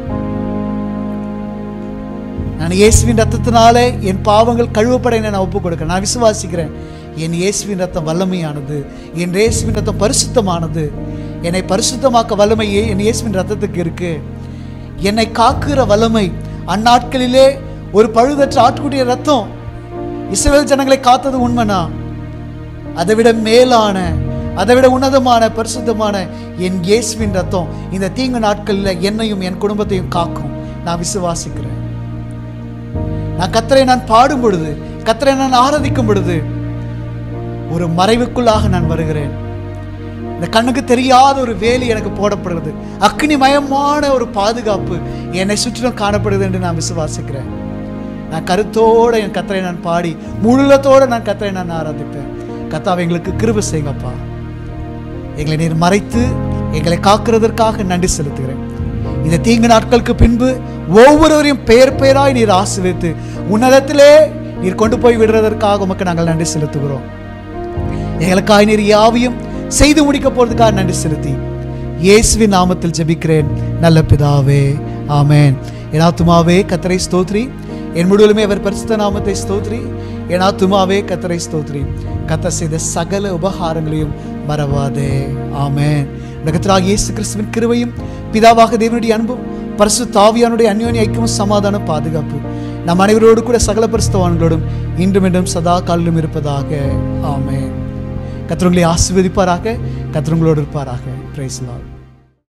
நான் இயேசுவின் ரத்தத்தினாலே என் பாவங்கள் கழுவப்பட என்னை நான் ஒப்புக் கொடுக்கிறேன் நான் விசுவாசிக்கிறேன் என் இயேசுவின் ரத்தம் வல்லமையானது என் இயேசுவின் ரத்தம் பரிசுத்தமானது என்னை பரிசுத்தமாக்க வல்லமை ஏ- என் இயேசுவின் ரத்தத்துக்கு இருக்கு என்னை காக்குகிற வல்லமை அந்நாட்களிலே ஒரு பழுதற்ற ஆட்டுக்குட்டிய ரத்தம் இஸ்ரவேல் ஜனங்களை காத்தது உண்மைனா அதை விட மேலான அதை விட உன்னதமான பரிசுத்தமான என் இயேசுவின் ரத்தம் இந்த தீங்கு நாட்களில் என்னையும் என் குடும்பத்தையும் காக்கும் நான் விசுவாசிக்கிறேன் நான் கத்தரை நான் பாடும் பொழுது கத்தரை நான் ஆராதிக்கும் பொழுது ஒரு மறைவுக்குள்ளாக நான் வருகிறேன் இந்த கண்ணுக்கு தெரியாத ஒரு வேலி எனக்கு போடப்படுகிறது அக்னி மயமான ஒரு பாதுகாப்பு என்னை சுற்றிலும் காணப்படுது என்று நான் விசுவாசிக்கிறேன் நான் கருத்தோட என் கத்தரை நான் பாடி முழுலத்தோட நான் கத்தரை நான் ஆராதிப்பேன் கத்தாவை எங்களுக்கு கிருபை செய்யுங்கப்பா எங்களை நீர் மறைத்து எங்களை காக்கிறதற்காக நன்றி செலுத்துகிறேன் இந்த தீங்கு நாட்களுக்கு பின்பு ஒவ்வொருவரையும் பெயர் பெயராய் நீர் ஆசிர்வித்து உன்னதத்திலே நீர் கொண்டு போய் விடுறதற்காக உமக்கு நாங்கள் நன்றி செலுத்துகிறோம் எங்களுக்காக நீர் யாவையும் செய்து முடிக்க போறதுக்காக நன்றி செலுத்தி இயேசுவின் நாமத்தில் ஜெபிக்கிறேன் நல்ல பிதாவே ஆமென் என் ஆத்துமாவே கத்தரை ஸ்தோத்ரி என் முழுவதுமே அவர் பரிசுத்த நாமத்தை ஸ்தோத்ரி என் ஆத்துமாவே கத்தரை ஸ்தோத்ரி கத்த செய்த சகல உபகாரங்களையும் மறவாதே ஆமென் நகத்தராக இயேசு கிறிஸ்துவின் கிருபையும் பிதாவாக தேவனுடைய அன்பும் பரிசு தாவியானுடைய அந்யோன்ய ஐக்கியமும் சமாதான பாதுகாப்பு நம் அனைவரோடு கூட சகல பரிசுத்தவான்களோடும் இன்றும் என்றும் சதா காலிலும் இருப்பதாக ஆமென் கத்திரங்களை ஆசீர்வதிப்பாராக கத்திரங்களோடு இருப்பாராக பிரைஸ் லார்ட்